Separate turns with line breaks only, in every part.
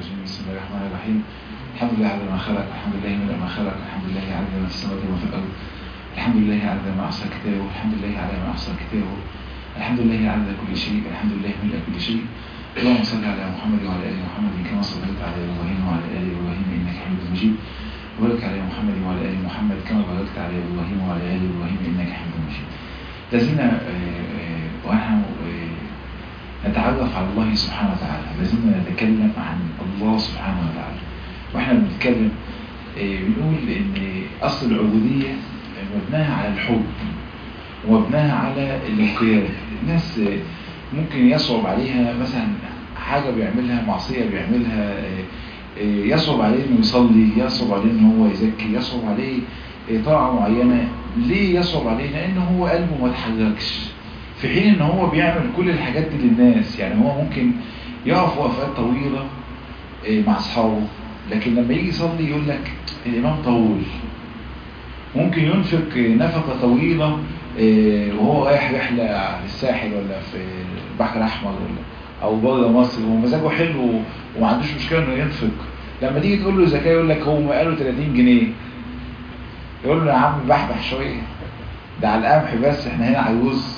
الرجيم بسم الله الرحمن الرحيم الحمد لله على ما خلق الحمد لله من ما خلق الحمد لله على ما في السماوات وما في الأرض الحمد لله على ما أحصى كتابه الحمد لله على ما أحصى كتابه الحمد لله على كل شيء الحمد لله من كل شيء اللهم صل على محمد وعلى آل محمد كما صليت على إبراهيم وعلى آل إبراهيم إنك حميد مجيد وبارك على محمد وعلى آل محمد كما باركت على إبراهيم وعلى آل إبراهيم إنك حميد مجيد لازلنا ونحن نتعرف على الله سبحانه وتعالى لازلنا نتكلم عن الله سبحانه وتعالى واحنا بنتكلم بنقول ان اصل العبودية مبناها على الحب ومبناها على الانقياد الناس ممكن يصعب عليها مثلا حاجة بيعملها معصية بيعملها يصعب عليه انه يصلي يصعب عليه انه هو يزكي يصعب عليه طاعة معينة ليه يصعب عليه لانه هو قلبه ما اتحركش في حين ان هو بيعمل كل الحاجات دي للناس يعني هو ممكن يقف وقفات طويلة مع اصحابه لكن لما يجي يصلي يقول لك الامام طول ممكن ينفق نفقة طويلة وهو رايح رحلة في الساحل ولا في البحر الاحمر ولا او بره مصر ومزاجه حلو وما عندوش مشكلة انه ينفق لما تيجي تقول له زكاة يقول لك هو قاله 30 جنيه يقول له يا عم بحبح شوية ده على القمح بس احنا هنا عجوز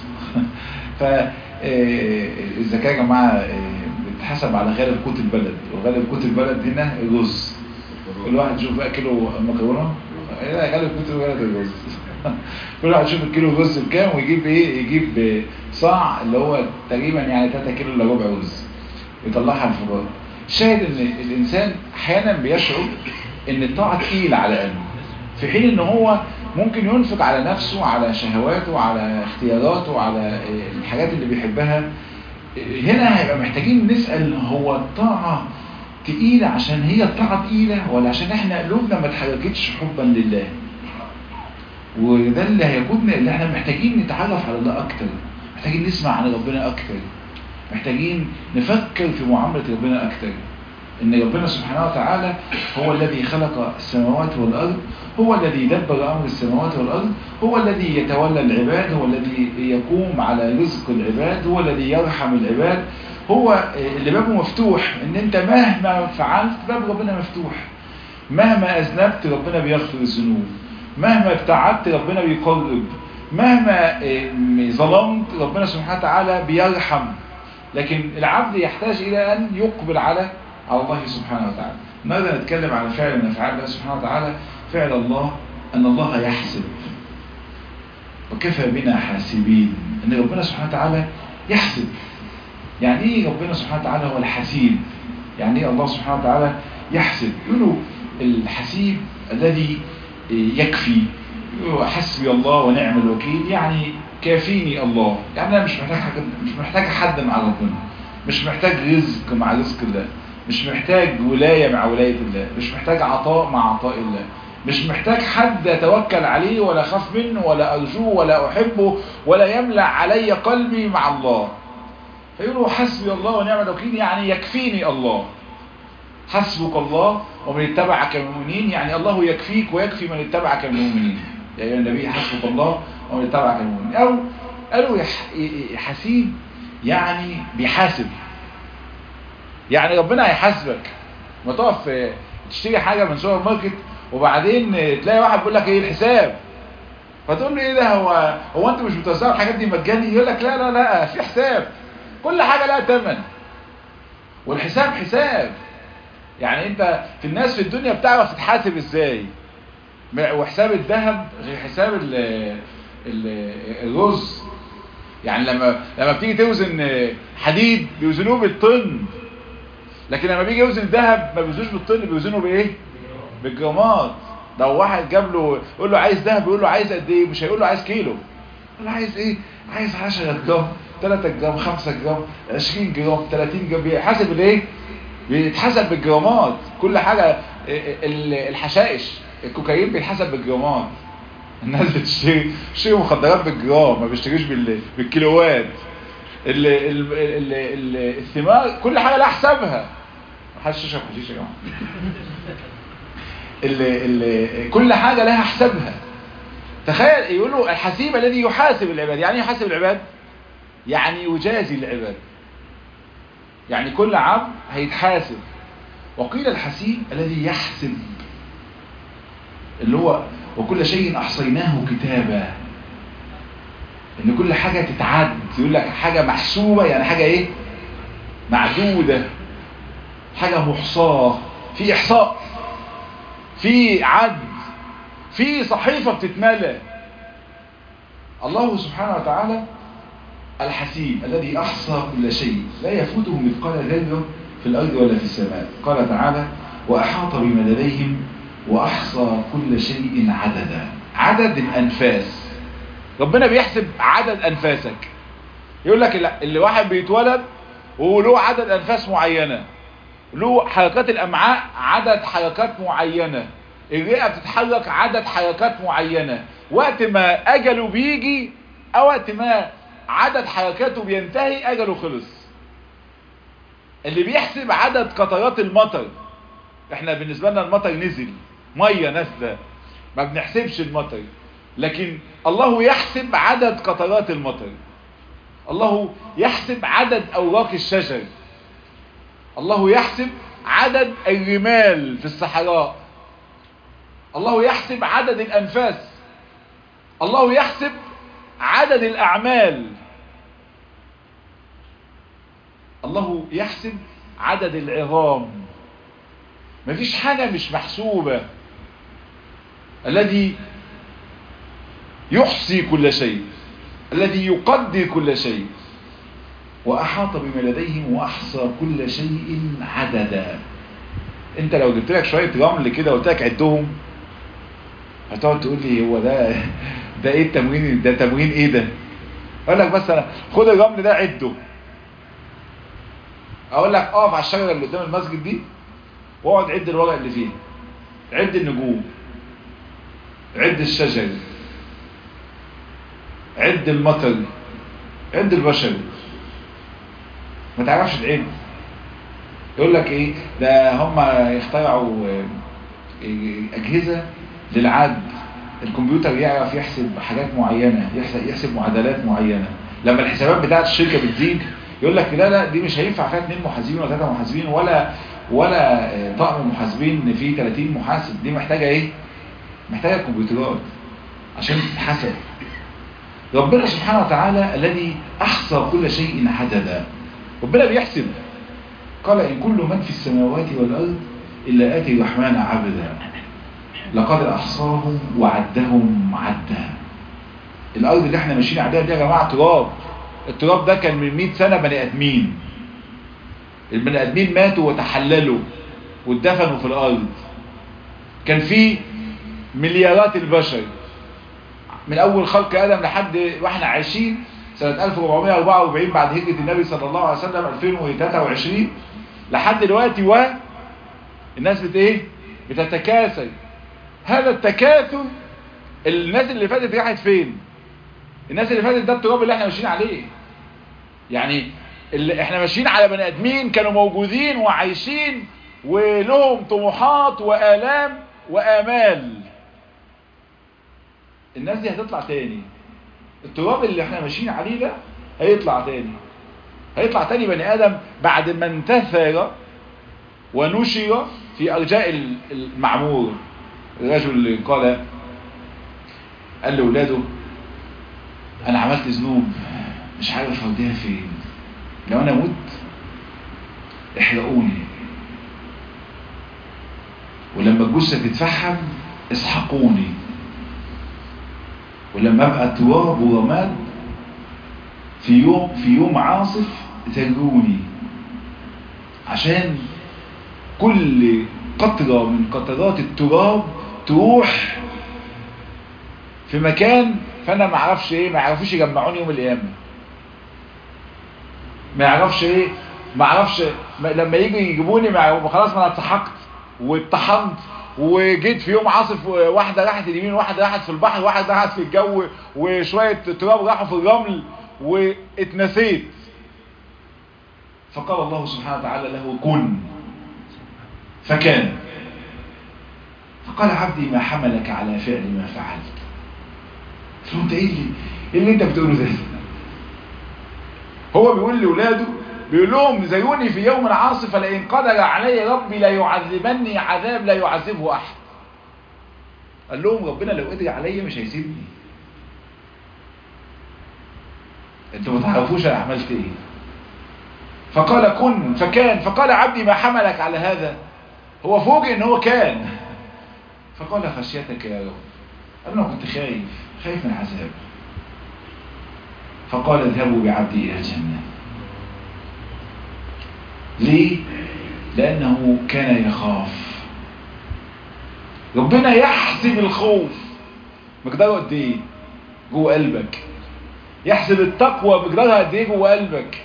فالزكاة يا جماعة بتحسب على غالب قوت البلد وغالب قوت البلد هنا الرز كل واحد يشوف بقى كيلو مكرونة غالب قوت البلد الرز كل واحد يشوف الكيلو رز بكام ويجيب ايه يجيب صاع اللي هو تقريبا يعني 3 كيلو الا ربع رز يطلعها الفطار الشاهد ان الانسان احيانا بيشعر ان الطاعة تقيلة على قلبه في حين ان هو ممكن ينفق على نفسه على شهواته على اختياراته على الحاجات اللي بيحبها هنا هيبقى محتاجين نسأل هو الطاعة تقيلة عشان هي الطاعة تقيلة ولا عشان احنا قلوبنا ما اتحركتش حبا لله وده اللي هيقودنا اللي احنا محتاجين نتعرف على الله اكتر محتاجين نسمع عن ربنا اكتر محتاجين نفكر في معاملة ربنا اكتر ان ربنا سبحانه وتعالى هو الذي خلق السماوات والارض هو الذي يدبر امر السماوات والارض هو الذي يتولى العباد هو الذي يقوم على رزق العباد هو الذي يرحم العباد هو اللي بابه مفتوح ان انت مهما فعلت باب ربنا مفتوح مهما اذنبت ربنا بيغفر الذنوب مهما ابتعدت ربنا بيقرب مهما ظلمت ربنا سبحانه وتعالى بيرحم لكن العبد يحتاج الى ان يقبل على على الله سبحانه وتعالى ماذا نتكلم عن فعل من افعال الله سبحانه وتعالى فعل الله ان الله يحسب وكفى بنا حاسبين ان ربنا سبحانه وتعالى يحسب يعني ايه ربنا سبحانه وتعالى هو الحسيب يعني ايه الله سبحانه وتعالى يحسب يقولوا الحسيب الذي يكفي حسبي الله ونعم الوكيل يعني كافيني الله يعني انا مش محتاج حاجة مش محتاج حد مع ربنا مش محتاج رزق مع رزق الله مش محتاج ولاية مع ولاية الله مش محتاج عطاء مع عطاء الله مش محتاج حد اتوكل عليه ولا اخاف منه ولا ارجوه ولا احبه ولا يملأ علي قلبي مع الله فيقولوا حسبي الله ونعم الوكيل يعني يكفيني الله حسبك الله ومن اتبعك المؤمنين يعني الله يكفيك ويكفي من اتبعك المؤمنين يا أيها النبي حسبك الله ومن اتبعك المؤمنين أو قالوا حسيب يعني بيحاسب يعني ربنا هيحاسبك ما تقف تشتري حاجة من سوبر ماركت وبعدين تلاقي واحد بيقول لك ايه الحساب فتقول له ايه ده هو هو انت مش بتوزعوا الحاجات دي مجاني يقول لك لا لا لا في حساب كل حاجة لها ثمن والحساب حساب يعني انت في الناس في الدنيا بتعرف تتحاسب ازاي وحساب الذهب غير حساب ال ال الرز يعني لما لما بتيجي توزن حديد بيوزنوه بالطن لكن لما بيجي يوزن ذهب ما بيوزنوش بالطن بيوزنه بايه بالجرامات لو واحد جاب له يقول له عايز ذهب يقول له عايز قد ايه مش هيقول له عايز كيلو يقول له عايز ايه عايز 10 جرام 3 جرام 5 جرام 20 جرام 30 جرام بيحاسب الايه بيتحسب بالجرامات كل حاجة الحشائش الكوكايين بيتحسب بالجرامات الناس بتشتري بتشتري مخدرات بالجرام ما بيشتريش بالكيلوات ال ال ال ال الثمار كل حاجة لها حسابها محدش يشرب حشيش يا جماعه ال ال كل حاجة لها حسابها تخيل يقولوا الحسيب الذي يحاسب العباد يعني يحاسب العباد يعني يجازي العباد يعني كل عبد هيتحاسب وقيل الحسيب الذي يحسب اللي هو وكل شيء أحصيناه كتابا ان كل حاجة تتعد يقول لك حاجة محسوبة يعني حاجة ايه معدودة حاجة محصاة في احصاء في عد في صحيفة بتتملى الله سبحانه وتعالى الحسيب الذي أحصى كل شيء لا يفوته مثقال ذرة في الأرض ولا في السماء قال تعالى وأحاط بما لديهم وأحصى كل شيء عددا عدد الأنفاس ربنا بيحسب عدد أنفاسك يقول لك اللي واحد بيتولد وله عدد أنفاس معينة له حركات الأمعاء عدد حركات معينة الرئة بتتحرك عدد حركات معينة وقت ما أجله بيجي أو وقت ما عدد حركاته بينتهي أجله خلص اللي بيحسب عدد قطرات المطر احنا بالنسبة لنا المطر نزل مية نازلة ما بنحسبش المطر لكن الله يحسب عدد قطرات المطر الله يحسب عدد أوراق الشجر الله يحسب عدد الرمال في الصحراء الله يحسب عدد الأنفاس الله يحسب عدد الأعمال الله يحسب عدد العظام مفيش حاجة مش محسوبة الذي يحصي كل شيء الذي يقدر كل شيء وأحاط بما لديهم وأحصى كل شيء عددا انت لو جبت لك شوية رمل كده وقلت لك عدهم هتقعد تقول لي هو ده ده ايه التمرين ده تمرين ايه ده اقول لك مثلا خد الرمل ده عده اقول لك اقف على الشجره اللي قدام المسجد دي واقعد عد الورق اللي فيها عد النجوم عد الشجر عد المطر عد البشر ما تعرفش تعد يقول لك ايه ده هم يخترعوا اجهزه للعد الكمبيوتر يعرف يحسب حاجات معينة يحسب, يحسب معادلات معينة لما الحسابات بتاعت الشركة بتزيد يقول لك لا لا دي مش هينفع فيها اثنين محاسبين ولا ثلاثة محاسبين ولا ولا طقم محاسبين فيه 30 محاسب دي محتاجة ايه محتاجة كمبيوترات عشان تتحسب ربنا سبحانه وتعالى الذي احصى كل شيء عددا ربنا بيحسب قال ان كل من في السماوات والارض الا اتي الرحمن عبدا لقد احصاهم وعدهم عدا الارض اللي احنا ماشيين عليها دي يا جماعه تراب التراب ده كان من 100 سنه بني ادمين البني ادمين ماتوا وتحللوا واتدفنوا في الارض كان في مليارات البشر من اول خلق ادم لحد واحنا عايشين سنة 1444 بعد هجرة النبي صلى الله عليه وسلم 2023 لحد دلوقتي و الناس بت ايه بتتكاثر هذا التكاثر الناس اللي فاتت راحت فين الناس اللي فاتت ده التراب اللي احنا ماشيين عليه يعني اللي احنا ماشيين على بني ادمين كانوا موجودين وعايشين ولهم طموحات والام وامال الناس دي هتطلع تاني التراب اللي احنا ماشيين عليه ده هيطلع تاني هيطلع تاني بني ادم بعد ما انتثر ونشر في ارجاء المعمور الرجل اللي قال قال لاولاده انا عملت ذنوب مش عارف اوديها فين لو انا مت احرقوني ولما الجثه تتفحم اسحقوني ولما ابقى تراب ورماد في يوم في يوم عاصف ذروني عشان كل قطرة من قطرات التراب تروح في مكان فانا ما اعرفش ايه ما يعرفوش يجمعوني يوم القيامه ما يعرفش ايه ما اعرفش لما يجوا يجيبوني ما خلاص ما انا اتسحقت واتطحنت وجيت في يوم عاصف واحده راحت اليمين واحده راحت في البحر واحده راحت في الجو وشويه تراب راحوا في الرمل واتنسيت فقال الله سبحانه وتعالى له كن فكان فقال عبدي ما حملك على فعل ما فعلت فانت ايه اللي, إيه اللي انت بتقوله ده هو بيقول لاولاده بيقول لهم زيوني في يوم عاصف لئن قدر علي ربي لا يعذبني عذاب لا يعذبه احد قال لهم ربنا لو قدر عليا مش هيسيبني انتوا ما تعرفوش انا عملت ايه فقال كن فكان فقال عبدي ما حملك على هذا هو فوجئ ان هو كان فقال خشيتك يا رب قال له كنت خايف خايف من عذاب فقال اذهبوا بعبدي الى الجنه ليه لانه كان يخاف ربنا يحسب الخوف مقداره قد ايه جوه قلبك يحسب التقوى مقدارها قد ايه جوه قلبك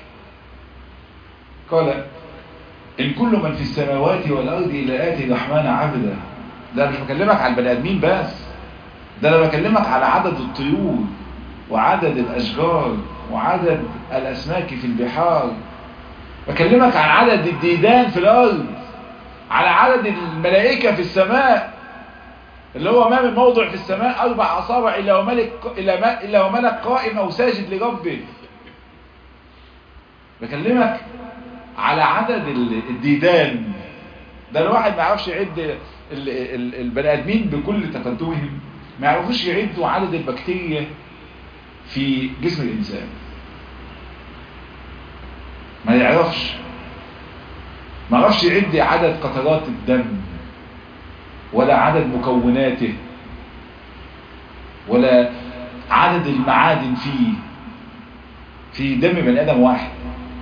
قال ان كل من في السماوات والارض الا اتي الرحمن عبدا ده انا مش بكلمك على البني ادمين بس ده انا بكلمك على عدد الطيور وعدد الاشجار وعدد الاسماك في البحار بكلمك عن عدد الديدان في الارض على عدد الملائكة في السماء اللي هو ما من موضع في السماء اربع اصابع الا وملك الا, ما إلا وملك قائم او ساجد لربه بكلمك على عدد الديدان ده الواحد ما يعرفش يعد البني ادمين بكل تقدمهم ما يعرفوش يعدوا عدد البكتيريا في جسم الانسان ما يعرفش ما يعرفش يعد عدد قطرات الدم ولا عدد مكوناته ولا عدد المعادن فيه في دم بني ادم واحد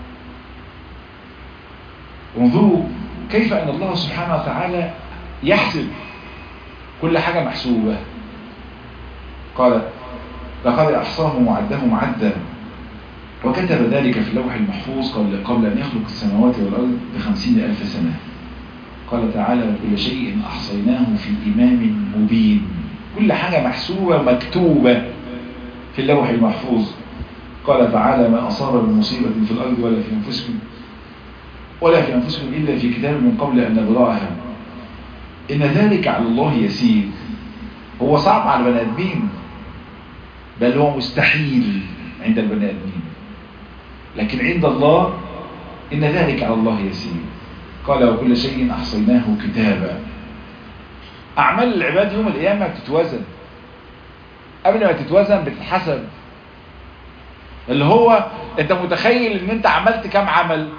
انظروا كيف ان الله سبحانه وتعالى يحسب كل حاجة محسوبة قال لقد احصاهم وعدهم عدا وكتب ذلك في اللوح المحفوظ قبل, قبل ان يخلق السماوات والارض بخمسين الف سنة قال تعالى وكل شيء احصيناه في امام مبين كل حاجة محسوبة مكتوبة في اللوح المحفوظ قال تعالى ما اصاب من مصيبة في الارض ولا في انفسكم ولا في أنفسكم إلا في كتاب من قبل أن نبرأها إن ذلك على الله يسير هو صعب على البني آدمين بل هو مستحيل عند البني آدمين لكن عند الله إن ذلك على الله يسير قال وكل شيء أحصيناه كتابا أعمال العباد يوم القيامة بتتوزن قبل ما تتوزن بتتحسب اللي هو انت متخيل ان انت عملت كام عمل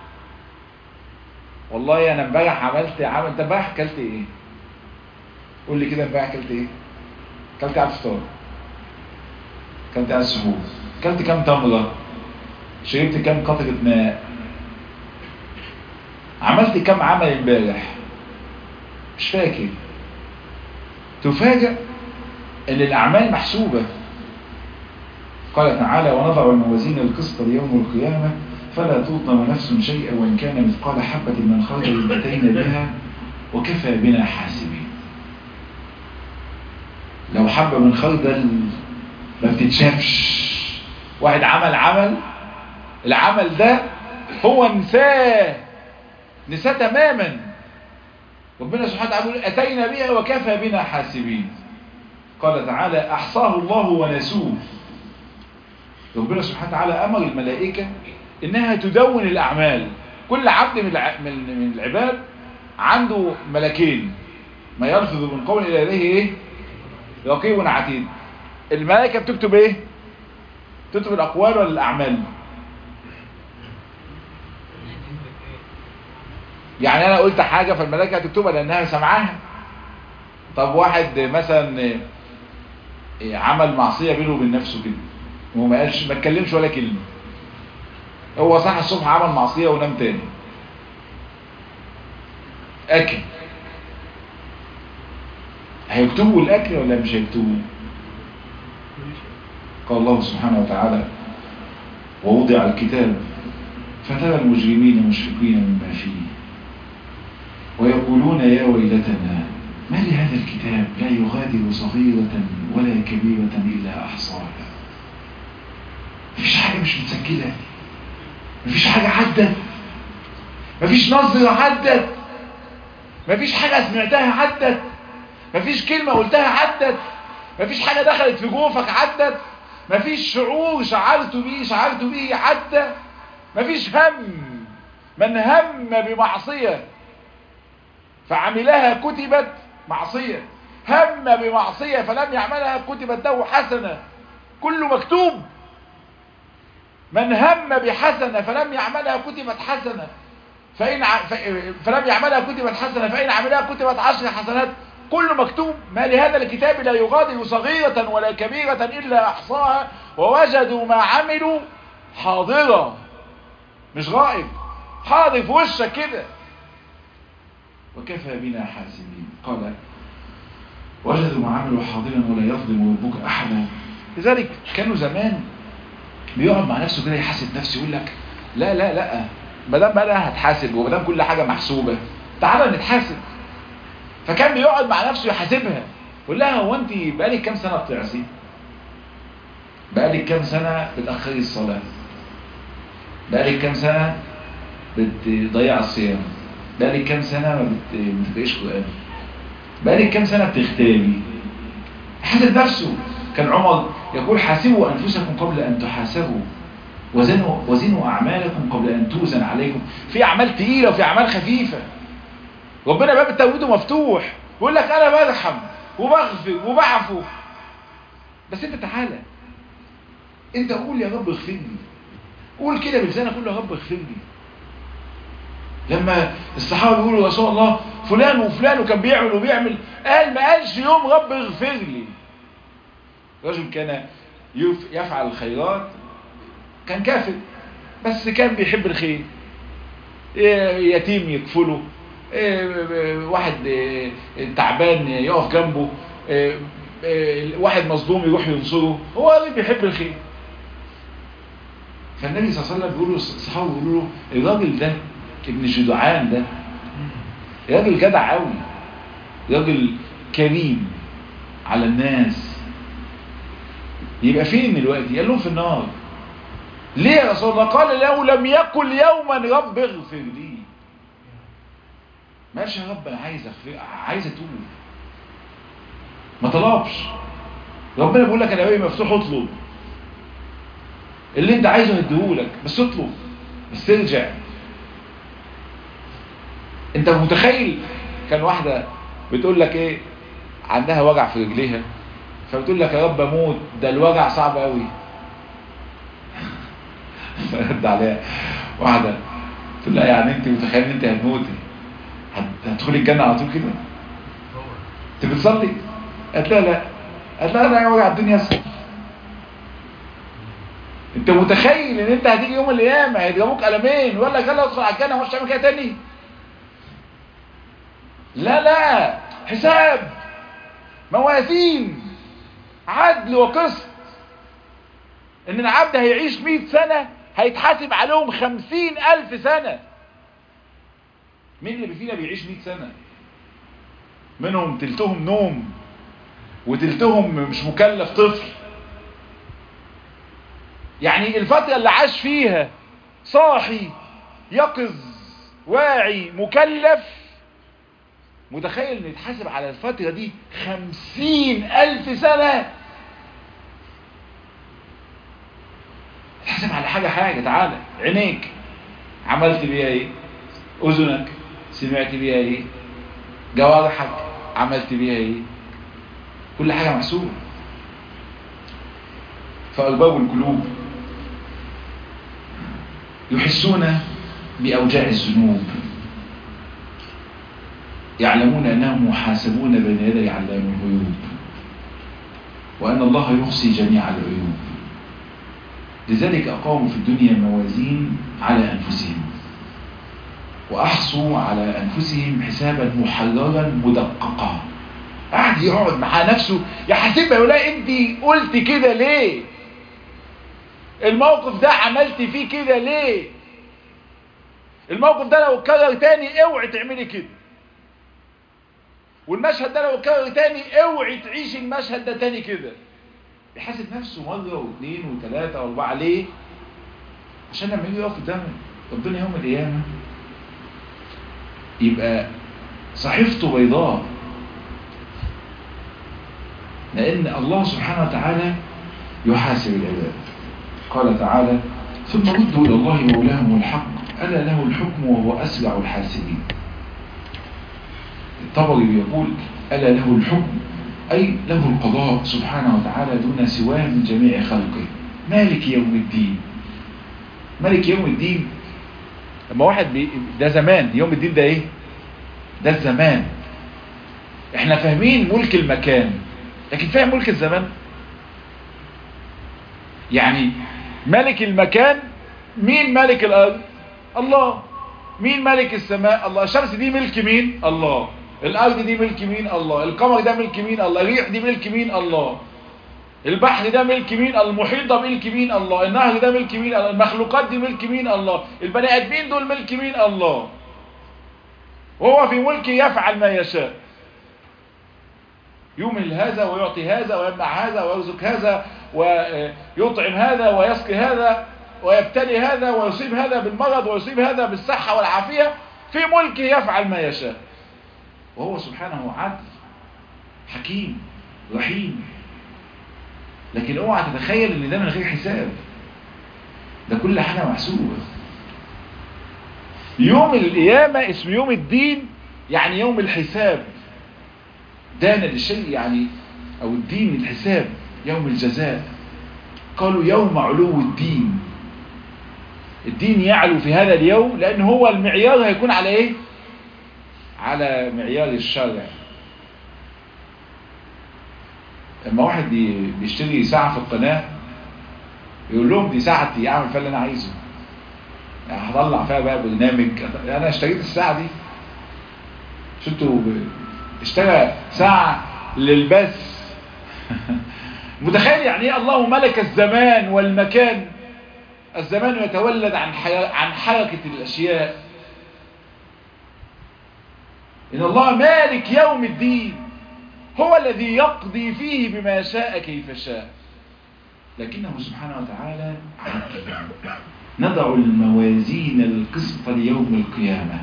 والله انا امبارح عملت عمل انت امبارح اكلت ايه قول لي كده امبارح اكلت ايه اكلت على الفطار اكلت على السحور اكلت كام تمره شربت كام قطره ماء عملت كام عمل امبارح مش فاكر تفاجأ ان الاعمال محسوبه قال تعالى ونضع الموازين القسط ليوم القيامه فلا تظلم نفس شيئا وإن كان مثقال حبة من خردل أتينا بها وكفى بنا حاسبين لو حبة من خردل ما بتتشافش واحد عمل عمل العمل ده هو نساه نساه تماما ربنا سبحانه وتعالى يقول أتينا بها وكفى بنا حاسبين قال تعالى أحصاه الله ونسوه ربنا سبحانه وتعالى أمر الملائكة انها تدون الاعمال كل عبد من العباد عنده ملكين ما يلفظ من قول الى اليه ايه رقيب عتيد الملائكه بتكتب ايه تكتب الاقوال ولا الاعمال يعني انا قلت حاجه فالملائكه هتكتبها لانها سمعاها طب واحد مثلا عمل معصيه بينه وبين نفسه كده وما قالش ما اتكلمش ولا كلمه هو صح الصبح عمل معصية ونام تاني اكل هيكتبوا الاكل ولا مش هيكتبوا قال الله سبحانه وتعالى ووضع الكتاب فترى المجرمين مشفقين مما فيه ويقولون يا ويلتنا ما لهذا الكتاب لا يغادر صغيرة ولا كبيرة إلا أحصاها مفيش حاجة مش متسجلة مفيش حاجة عدت مفيش نظرة عدت مفيش حاجة سمعتها عدت مفيش كلمة قلتها عدت مفيش حاجة دخلت في جوفك عدت مفيش شعور شعرت بيه شعرت بيه عدى مفيش هم من هم بمعصية فعملها كتبت معصية هم بمعصية فلم يعملها كتبت له حسنة كله مكتوب من هم بحسنة فلم يعملها كتبت حسنة فإن ع... ف... فلم يعملها كتبت حسنة فإن عملها كتبت عشر حسنات كله مكتوب ما لهذا الكتاب لا يغادر صغيرة ولا كبيرة إلا أحصاها ووجدوا ما عملوا حاضرة مش غائب حاضر في وشك كده وكفى بنا حاسبين قال وجدوا ما عملوا حاضرا ولا يظلم ربك أحدا لذلك كانوا زمان بيقعد مع نفسه كده يحاسب نفسه يقول لك لا لا لا ما دام بقى انا هتحاسب وما دام كل حاجه محسوبه تعالى نتحاسب فكان بيقعد مع نفسه يحاسبها يقول لها هو انت بقالك كام سنه بتعصي بقالك كام سنه بتاخري الصلاه بقالك كام سنه بتضيع الصيام بقالك كام سنه ما بت- ما بتقريش قران بقالك كام سنه بتغتابي حاسب نفسه كان عمر يقول حاسبوا انفسكم قبل ان تحاسبوا وزنوا وزنوا اعمالكم قبل ان توزن عليكم في اعمال تقيله وفي اعمال خفيفه ربنا باب التوحيد مفتوح يقول لك انا برحم وبغفر وبعفو بس انت تعالى انت قول يا رب اغفر لي قول كده بلسانك قول يا رب اغفر لي لما الصحابه بيقولوا يا رسول الله فلان وفلان وكان بيعمل وبيعمل قال ما قالش يوم رب اغفر لي رجل كان يف- يفعل الخيرات كان كافر بس كان بيحب الخير إيه، يتيم يكفله إيه، واحد إيه، تعبان يقف جنبه إيه، إيه، واحد مظلوم يروح ينصره هو راجل بيحب الخير فالنبي صلى الله عليه وسلم بيقولوا الصحابه بيقولوا له الراجل ده ابن جدعان ده راجل جدع قوي راجل كريم على الناس يبقى فين دلوقتي قال لهم في النار ليه يا رسول الله قال لو لم يقل يوما رب اغفر لي ماشي يا رب انا عايز اغفر عايز اتوب ما طلبش ربنا بيقول لك انا بابي مفتوح اطلب اللي انت عايزه هديهولك بس اطلب بس ارجع انت متخيل كان واحده بتقول لك ايه عندها وجع في رجليها فبتقول لك يا رب اموت ده الوجع صعب قوي فرد عليها واحده تقول لها يعني انت متخيل ان انت هتموتي هت- هتدخلي الجنه على طول كده انت بتصلي قالت لها لا قالت لها لا يا وجع الدنيا اسهل انت متخيل ان انت هتيجي يوم القيامه هيضربوك قلمين ويقول لك يلا ادخل على الجنه مش تعمل كده تاني لا لا حساب موازين عدل وقسط ان العبد هيعيش مئة سنة هيتحاسب عليهم خمسين الف سنة مين اللي فينا بيعيش مئة سنة منهم تلتهم نوم وتلتهم مش مكلف طفل يعني الفترة اللي عاش فيها صاحي يقظ واعي مكلف متخيل ان يتحاسب على الفترة دي خمسين الف سنة تحاسب على حاجة حاجة تعالى عينيك عملت بيها ايه اذنك سمعت بيها ايه جوارحك عملت بيها ايه كل حاجة محسوبة فأرباب القلوب يحسون بأوجاع الذنوب يعلمون أنهم محاسبون بين يدي علام الغيوب وأن الله يحصي جميع العيوب لذلك أقاموا في الدنيا موازين على أنفسهم وأحصوا على أنفسهم حسابا محررا مدققا قاعد يقعد مع نفسه يحاسبها يقول لها انت قلت كده ليه الموقف ده عملت فيه كده ليه الموقف ده لو اتكرر تاني اوعي تعملي كده والمشهد ده لو اتكرر تاني اوعي تعيشي المشهد ده تاني كده يحاسب نفسه مرة واثنين وثلاثة واربعة ليه عشان لما يجي يقف قدام ربنا يوم القيامة يبقى صحيفته بيضاء لأن الله سبحانه وتعالى يحاسب العباد قال تعالى ثم ردوا إلى الله مولاهم الحق ألا له الحكم وهو أسرع الحاسبين الطبري يقول ألا له الحكم أي له القضاء سبحانه وتعالى دون سواه من جميع خلقه مالك يوم الدين مالك يوم الدين لما واحد بي... ده زمان يوم الدين ده ايه ده الزمان احنا فاهمين ملك المكان لكن فاهم ملك الزمان يعني ملك المكان مين ملك الارض الله مين ملك السماء الله الشمس دي ملك مين الله الارض دي ملك مين الله القمر ده ملك مين الله الريح دي ملك مين الله البحر ده ملك مين المحيط ده ملك مين الله النهر ده ملك مين الله المخلوقات دي ملك مين الله البني ادمين دول ملك مين الله وهو في ملكه يفعل ما يشاء يمهل هذا ويعطي هذا ويمنع هذا ويرزق هذا ويطعم هذا ويسقي هذا ويبتلي هذا ويصيب هذا بالمرض ويصيب هذا بالصحة والعافية في ملكه يفعل ما يشاء وهو سبحانه عدل حكيم رحيم لكن اوعى تتخيل ان ده من غير حساب ده كل حاجة محسوبة يوم القيامة اسم يوم الدين يعني يوم الحساب دان للشيء يعني او الدين الحساب يوم الجزاء قالوا يوم علو الدين الدين يعلو في هذا اليوم لان هو المعيار هيكون على ايه على معيار الشرع لما واحد بيشتري ساعة في القناة يقول لهم دي ساعتي اعمل فيها اللي انا عايزه يعني هطلع فيها بقى برنامج انا اشتريت الساعة دي شفتوا اشترى ساعة للبس متخيل يعني ايه الله ملك الزمان والمكان الزمان يتولد عن عن حركة الاشياء ان الله مالك يوم الدين هو الذي يقضي فيه بما شاء كيف شاء لكنه سبحانه وتعالى نضع الموازين القسط ليوم القيامة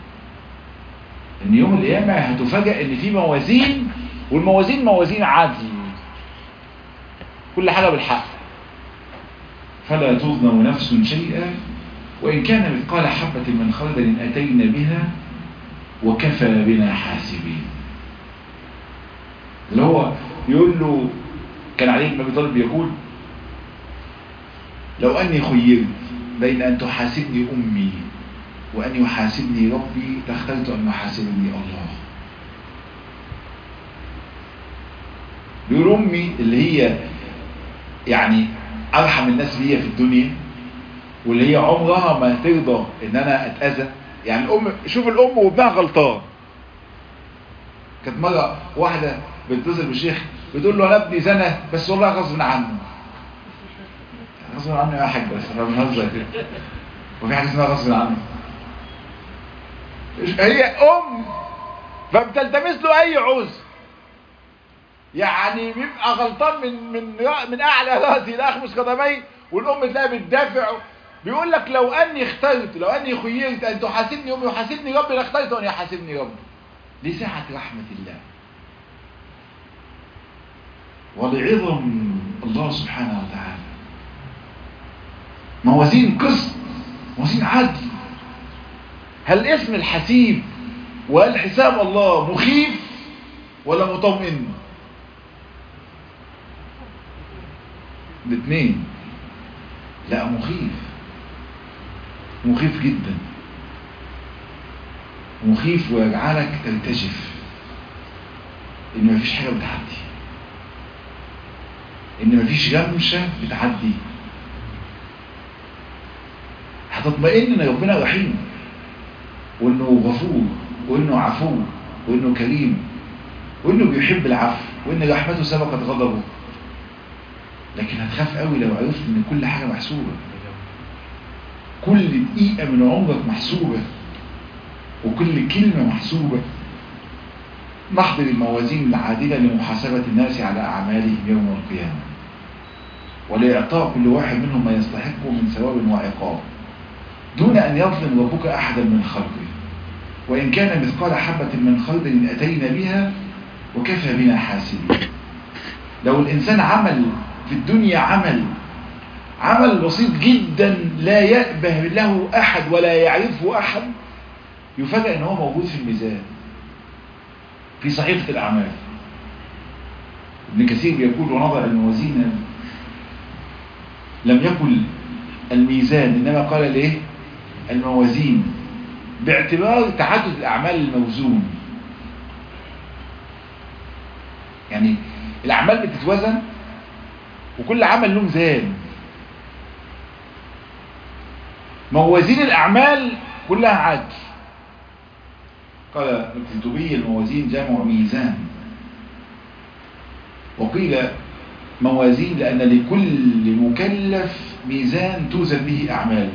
ان يوم القيامة هتفاجأ ان في موازين والموازين موازين عدل كل حاجة بالحق فلا تظلم نفس شيئا وإن كان مثقال حبة من خردل أتينا بها وكفى بنا حاسبين اللي هو يقول له كان علي بن ابي طالب يقول لو أني خيرت بين أن تحاسبني أمي وأن يحاسبني ربي لاخترت أن يحاسبني الله بيقول أمي اللي هي يعني أرحم الناس بيا في الدنيا واللي هي عمرها ما ترضى ان انا اتأذى يعني الام شوف الام وابنها غلطان كانت مرة واحدة بتتصل بالشيخ بتقول له انا ابني زنى بس والله غصب عنه غصب عنه يا حاج بس احنا بنهزر كده وفي حاجه اسمها غصب عنه هي ام فبتلتمس له اي عذر يعني بيبقى غلطان من من من اعلى راسي لاخمس قدمي والام تلاقيها بتدافع بيقول لك لو اني اخترت لو اني خيرت ان تحاسبني امي وحاسبني ربي لاخترت ان يحاسبني ربي لسعة رحمة الله ولعظم الله سبحانه وتعالى موازين قسط موازين عدل هل اسم الحسيب وهل حساب الله مخيف ولا مطمئن الاثنين لا مخيف مخيف جدا مخيف ويجعلك ترتجف ان مفيش حاجة بتعدي ان مفيش غمشة بتعدي هتطمئن ان ربنا رحيم وانه غفور وانه عفو وانه كريم وانه بيحب العفو وان رحمته سبقت غضبه لكن هتخاف قوي لو عرفت ان كل حاجة محسوبة كل دقيقة من عمرك محسوبة وكل كلمة محسوبة نحضر الموازين العادلة لمحاسبة الناس على أعمالهم يوم القيامة ولإعطاء كل واحد منهم ما يستحقه من ثواب وعقاب دون أن يظلم ربك أحدا من خلقه وإن كان مثقال حبة من خردل أتينا بها وكفى بنا حاسبين لو الإنسان عمل في الدنيا عمل عمل بسيط جدا لا يأبه له أحد ولا يعرفه أحد يفاجأ ان هو موجود في الميزان في صحيفة الأعمال ابن كثير بيقول ونضع الموازين لم يقل الميزان إنما قال ليه الموازين باعتبار تعدد الأعمال الموزون يعني الأعمال بتتوزن وكل عمل له ميزان موازين الأعمال كلها عدل قال القرطبي الموازين جمع ميزان وقيل موازين لأن لكل مكلف ميزان توزن به أعماله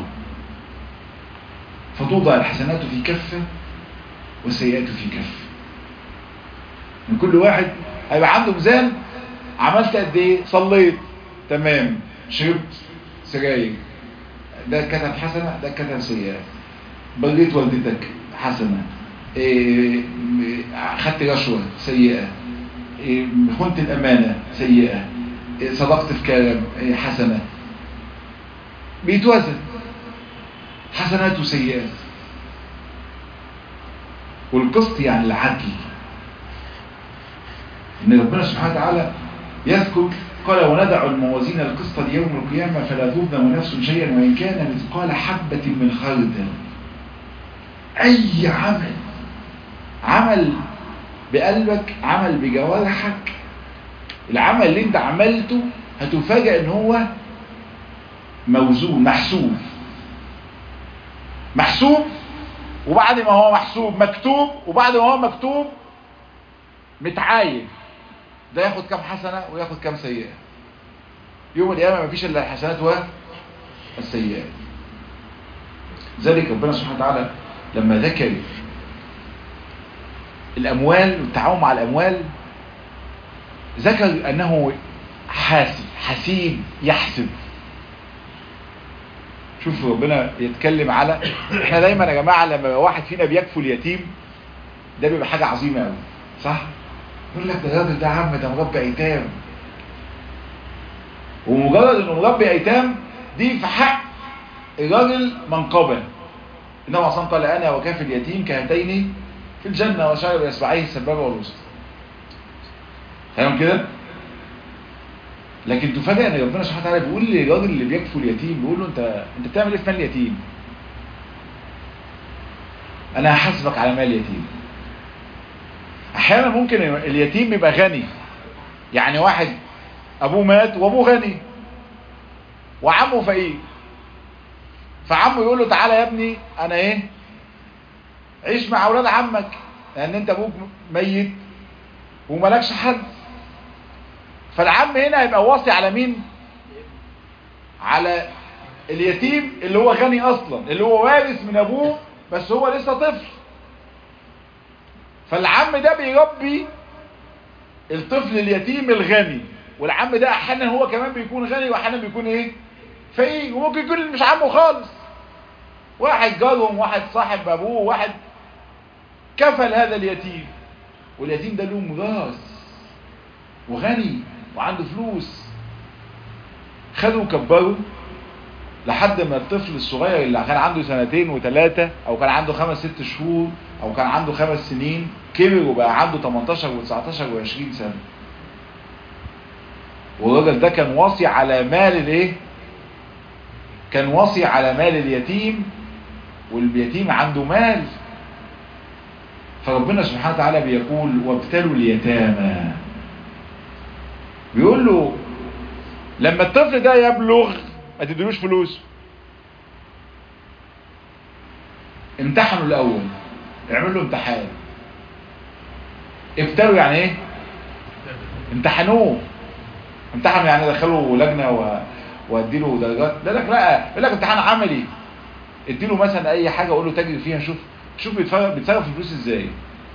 فتوضع الحسنات في كفة والسيئات في كفة من كل واحد هيبقى عنده ميزان عملت قد ايه صليت تمام شربت سجاير ده كتب حسنة ده كتب سيئة بغيت والدتك حسنة إيه خدت رشوة سيئة إيه خنت الأمانة سيئة إيه صدقت في كلام إيه حسنة بيتوزن حسنات وسيئات والقسط يعني العدل ان ربنا سبحانه وتعالى يذكر قال وندع الموازين القسط ليوم القيامة فلا تظلم نفس شيئا وإن كان مثقال حبة من خردل أي عمل عمل بقلبك عمل بجوارحك العمل اللي انت عملته هتفاجئ ان هو موزون محسوب محسوب وبعد ما هو محسوب مكتوب وبعد ما هو مكتوب متعاين ده ياخد كام حسنة وياخد كام سيئة يوم القيامة مفيش الا الحسنات والسيئات ذلك ربنا سبحانه وتعالى لما ذكر الأموال والتعاون مع الأموال ذكر أنه حاسب حسيب يحسب شوف ربنا يتكلم على احنا دايما يا جماعة لما واحد فينا بيكفل يتيم ده بيبقى حاجة عظيمة قوي صح يقول لك ده الراجل ده عم ده مربي ايتام ومجرد انه مربي ايتام دي في حق الراجل منقبة انما اصلا قال انا وكافل اليتيم كهاتين في الجنة وشعر بأسبعيه السبابة والوسط فاهم كده لكن تفاجئ ان ربنا سبحانه وتعالى بيقول للراجل اللي بيكفل اليتيم بيقول له انت انت بتعمل ايه في مال اليتيم انا هحاسبك على مال اليتيم احيانا ممكن اليتيم يبقى غني يعني واحد ابوه مات وابوه غني وعمه فقير فعمه يقول له تعالى يا ابني انا ايه عيش مع اولاد عمك لان انت ابوك ميت وملكش حد فالعم هنا هيبقى واصي على مين على اليتيم اللي هو غني اصلا اللي هو وارث من ابوه بس هو لسه طفل فالعم ده بيربي الطفل اليتيم الغني والعم ده احيانا هو كمان بيكون غني واحيانا بيكون ايه فقير وممكن يكون مش عمه خالص واحد جارهم واحد صاحب ابوه واحد كفل هذا اليتيم واليتيم ده له مدرس وغني وعنده فلوس خدوا وكبروا لحد ما الطفل الصغير اللي كان عنده سنتين وثلاثة او كان عنده خمس ست شهور او كان عنده خمس سنين كبر وبقى عنده 18 و19 و20 سنة والراجل ده كان واصي على مال الايه كان واصي على مال اليتيم واليتيم عنده مال فربنا سبحانه وتعالى بيقول وابتلوا اليتامى بيقول له لما الطفل ده يبلغ ما تدلوش فلوس امتحنوا الاول اعملوا له امتحان ابتلوا يعني ايه امتحنوه امتحنوا يعني دخلوا لجنة و... واديله درجات لا لك لا يقول لك امتحان عملي اديله مثلا اي حاجة وقول له تجري فيها شوف شوف بيتصرف الفلوس ازاي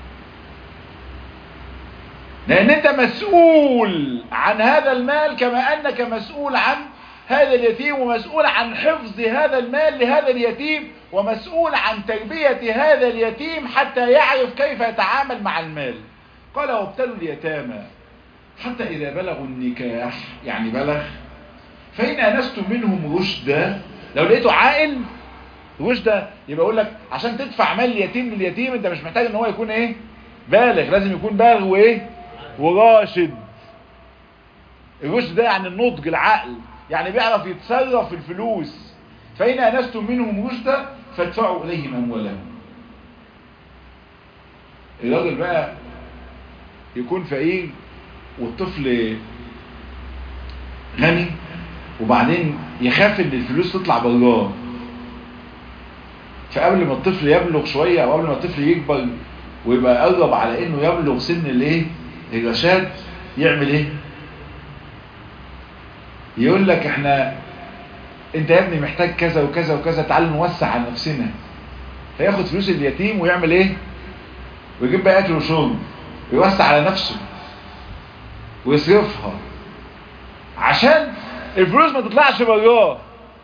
لان انت مسؤول عن هذا المال كما انك مسؤول عن هذا اليتيم ومسؤول عن حفظ هذا المال لهذا اليتيم ومسؤول عن تربية هذا اليتيم حتى يعرف كيف يتعامل مع المال قال وابتلوا اليتامى حتى إذا بلغوا النكاح يعني بلغ فإن أنستم منهم رشدا لو لقيته عاقل رشدا يبقى أقول لك عشان تدفع مال اليتيم لليتيم أنت مش محتاج إن هو يكون إيه بالغ لازم يكون بالغ وإيه وراشد الرشد ده يعني النضج العقل يعني بيعرف يتصرف في الفلوس فإن أنستم منهم رشدا فادفعوا إليهم أموالهم الراجل بقى يكون فقير والطفل غني وبعدين يخاف ان الفلوس تطلع براه فقبل ما الطفل يبلغ شوية او قبل ما الطفل يكبر ويبقى قرب على انه يبلغ سن الايه الرشاد يعمل ايه يقول لك احنا انت يا ابني محتاج كذا وكذا وكذا تعال نوسع على نفسنا فياخد فلوس اليتيم ويعمل ايه ويجيب بقى اكل وشرب ويوسع على نفسه ويصرفها عشان الفلوس ما تطلعش براه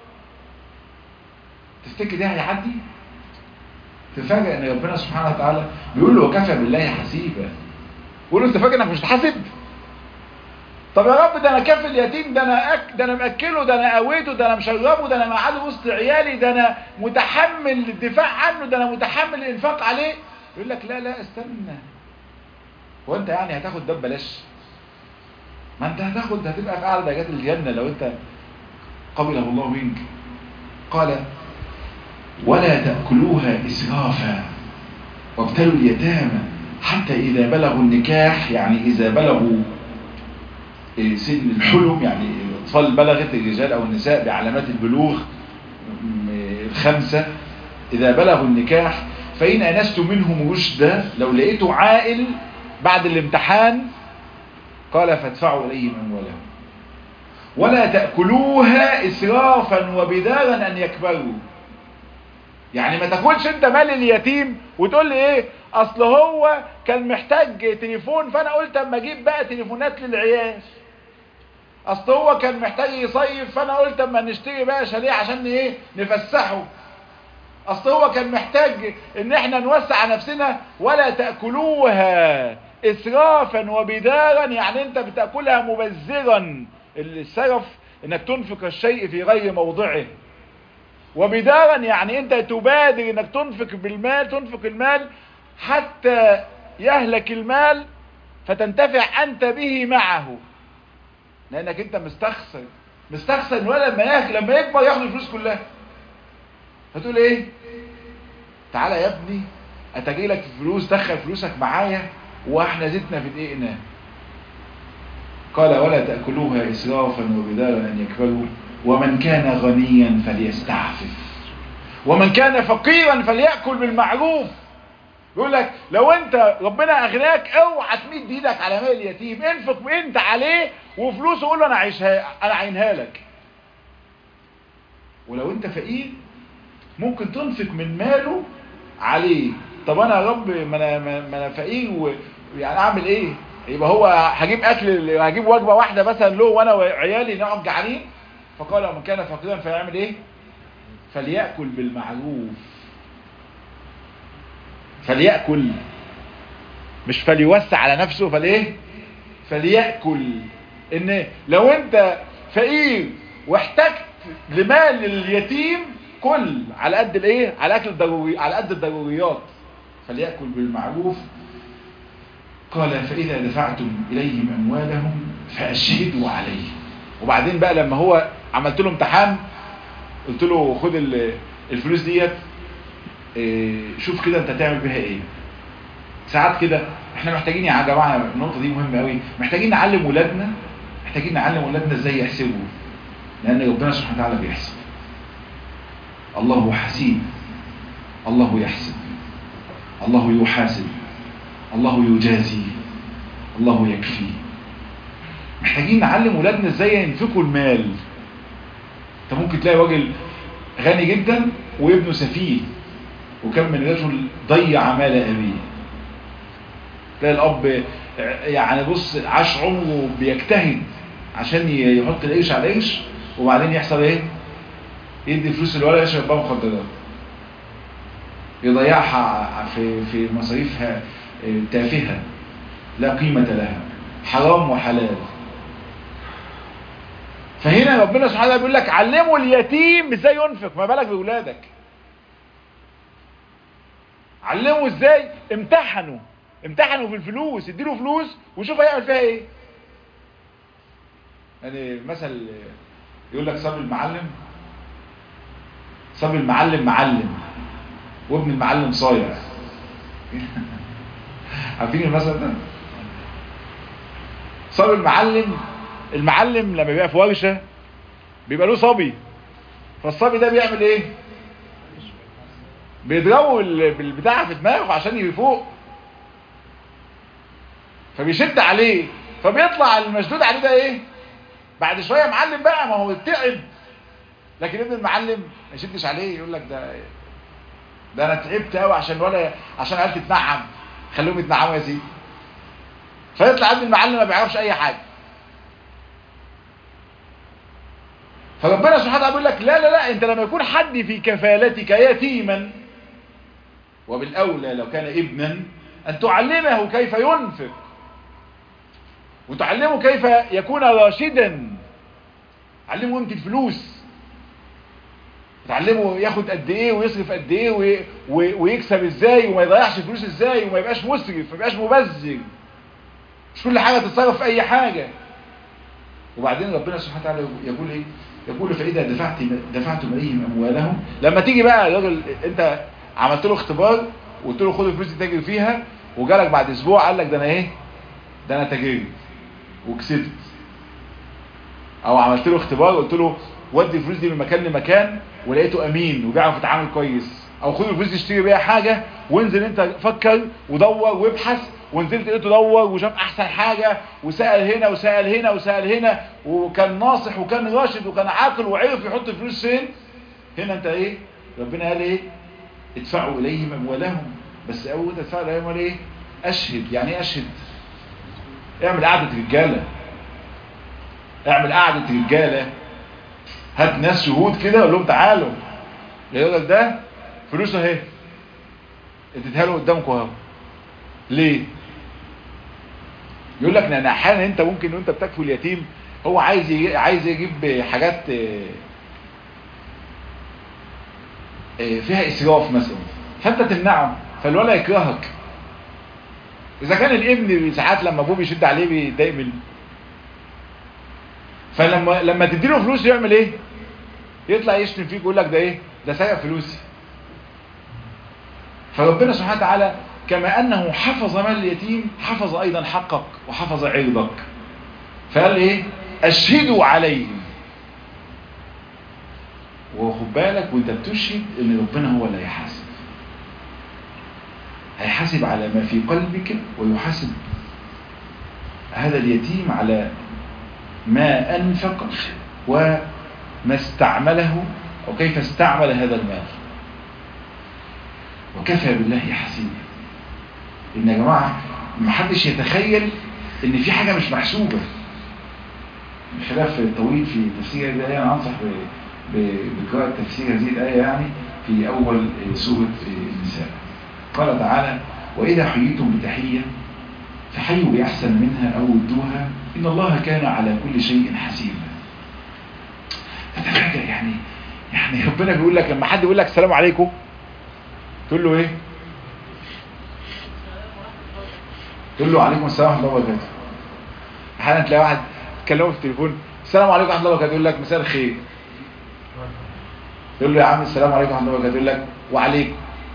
تفتكر ده هيعدي تفاجئ ان ربنا سبحانه وتعالى بيقول له وكفى بالله حسيبا بيقول له انت فاكر انك مش هتحاسب طب يا رب ده انا كافي اليتيم ده انا أك... ده انا مأكله ده انا قويته ده انا مشربه ده انا مقعده وسط عيالي ده انا متحمل الدفاع عنه ده انا متحمل الانفاق عليه يقول لك لا لا استنى هو انت يعني هتاخد ده ببلاش ما انت هتاخد هتبقى في اعلى درجات الجنه لو انت قبله الله منك قال ولا تأكلوها إسرافا وابتلوا اليتامى حتى إذا بلغوا النكاح يعني إذا بلغوا سن الحلم يعني الأطفال بلغت الرجال أو النساء بعلامات البلوغ الخمسة إذا بلغوا النكاح فإن أنستم منهم رشدا لو لقيتوا عائل بعد الامتحان قال فادفعوا إليهم أموالهم ولا تأكلوها إسرافا وبدارا أن يكبروا يعني ما تاكلش انت مال اليتيم وتقول لي ايه اصل هو كان محتاج تليفون فانا قلت اما اجيب بقى تليفونات للعيال اصل هو كان محتاج يصيف فانا قلت اما نشتري بقى شاليه عشان ايه نفسحه اصل هو كان محتاج ان احنا نوسع نفسنا ولا تأكلوها اسرافا وبدارا يعني انت بتأكلها مبذرا السرف انك تنفق الشيء في غير موضعه وبدارا يعني انت تبادر انك تنفق بالمال تنفق المال حتى يهلك المال فتنتفع انت به معه لانك انت مستخسر مستخسر الولد لما ياكل لما يكبر ياخد الفلوس كلها فتقول ايه تعالى يا ابني اتجي لك فلوس دخل فلوسك معايا واحنا زدنا في دقيقنا قال ولا تأكلوها إسرافا وبدارا أن يكبروا ومن كان غنيا فليستعفف ومن كان فقيرا فليأكل بالمعروف يقول لك لو انت ربنا اغناك اوعى تمد ايدك على مال اليتيم انفق انت عليه وفلوسه قول له انا عايشها انا عينها لك ولو انت فقير ممكن تنفق من ماله عليه طب انا يا رب ما انا ما انا فقير ويعني اعمل ايه يبقى هو هجيب اكل هجيب وجبه واحده مثلا له وانا وعيالي نقعد جعانين فقال من كان فقيرا فيعمل ايه فليأكل بالمعروف فليأكل مش فليوسع على نفسه فليه فليأكل ان لو انت فقير واحتجت لمال اليتيم كل على قد الايه على اكل الضروري على قد الضروريات فليأكل بالمعروف قال فإذا دفعتم إليهم أموالهم فأشهدوا عليه وبعدين بقى لما هو عملت له امتحان قلت له خد الفلوس ديت شوف كده انت تعمل بها ايه ساعات كده احنا محتاجين يا جماعه النقطه دي مهمه قوي محتاجين نعلم ولادنا محتاجين نعلم ولادنا ازاي يحسبوا لان ربنا سبحانه وتعالى بيحسب الله حسيب الله يحسب الله يحاسب الله يجازي الله يكفي محتاجين نعلم ولادنا ازاي ينفقوا المال انت ممكن تلاقي راجل غني جدا وابنه سفيه وكم من رجل ضيع مال ابيه تلاقي الاب يعني بص عاش عمره بيجتهد عشان يحط العيش على العيش وبعدين يحصل ايه يدي فلوس الولد يشرب بقى مخدرات يضيعها في في مصاريفها تافهه لا قيمه لها حرام وحلال فهنا ربنا سبحانه وتعالى بيقول لك علموا اليتيم ازاي ينفق ما بالك باولادك علموا ازاي امتحنوا امتحنوا في الفلوس اديله فلوس وشوف هيعمل فيها ايه يعني مثل يقول لك صبي المعلم صبي المعلم معلم وابن المعلم صايع عارفين المثل ده صبي المعلم المعلم لما بيبقى في ورشه بيبقى له صبي فالصبي ده بيعمل ايه بيضربه بالبتاع في دماغه عشان يفوق فبيشد عليه فبيطلع المشدود عليه ده ايه بعد شويه معلم بقى ما هو تعب لكن ابن المعلم ما يشدش عليه يقول لك ده ده انا تعبت قوي عشان ولا عشان عيال تتنعم خليهم يتنعموا يا سيدي فيطلع ابن المعلم ما بيعرفش اي حاجه فربنا سبحانه وتعالى بيقول لك لا لا لا انت لما يكون حد في كفالتك يتيما وبالاولى لو كان ابنا ان تعلمه كيف ينفق وتعلمه كيف يكون راشدا علمه قيمه الفلوس تعلمه ياخد قد ايه ويصرف قد ايه وي... وي... ويكسب ازاي وما يضيعش فلوس ازاي وما يبقاش مسرف ما يبقاش مبذر مش كل حاجه تتصرف في اي حاجه وبعدين ربنا سبحانه وتعالى يقول ايه يقول فاذا دفعت دفعتم اليهم اموالهم لما تيجي بقى الراجل انت عملت له اختبار وقلت له خد الفلوس دي تاجر فيها وجالك بعد اسبوع قال لك ده انا ايه ده انا تاجرت وكسبت او عملت له اختبار وقلت له ودي الفلوس دي من مكان لمكان ولقيته امين وبيعرف يتعامل كويس او خد الفلوس دي اشتري بيها حاجه وانزل انت فكر ودور وابحث ونزلت لقيته دور وشاف احسن حاجه وسال هنا وسال هنا وسال هنا وكان ناصح وكان راشد وكان عاقل وعرف يحط الفلوس فين هنا انت ايه ربنا قال ايه ادفعوا اليهم اموالهم بس اول تدفعوا اليهم اموال ايه اشهد يعني ايه اشهد اعمل قعده رجاله اعمل قعده رجاله هات ناس شهود كده وقول لهم تعالوا الراجل ده فلوسه اهي اديتها له قدامكم اهو ليه يقول لك ان احيانا انت ممكن وانت بتكفل اليتيم هو عايز يجي عايز يجيب حاجات فيها اسراف مثلا فانت تمنعه فالولا يكرهك اذا كان الابن ساعات لما ابوه بيشد عليه بيتضايق منه فلما لما تديله فلوس يعمل ايه يطلع يشتم فيك ويقول لك ده ايه ده سرق فلوسي فربنا سبحانه وتعالى كما انه حفظ مال اليتيم حفظ ايضا حقك وحفظ عرضك فقال ايه اشهدوا عليهم وخد بالك وانت بتشهد ان ربنا هو اللي هيحاسب هيحاسب على ما في قلبك ويحاسب هذا اليتيم على ما أنفق وما استعمله وكيف استعمل هذا المال وكفى بالله حسيبا إن يا جماعة ما حدش يتخيل إن في حاجة مش محسوبة الخلاف طويل في تفسير هذه الآية أنا أنصح بقراءة تفسير هذه الآية يعني في أول سورة النساء قال تعالى وإذا حييتم بتحية فحيوا بأحسن منها أو ردوها إن الله كان على كل شيء حسيبا تتفاجأ يعني يعني ربنا بيقول لك لما حد يقول لك السلام عليكم تقول له ايه تقول له عليكم السلام ورحمه الله وبركاته احيانا تلاقي واحد تكلمه في التليفون السلام عليكم ورحمه الله وبركاته يقول لك مساء الخير يقول له يا عم السلام عليكم ورحمه الله وبركاته يقول لك وعليكم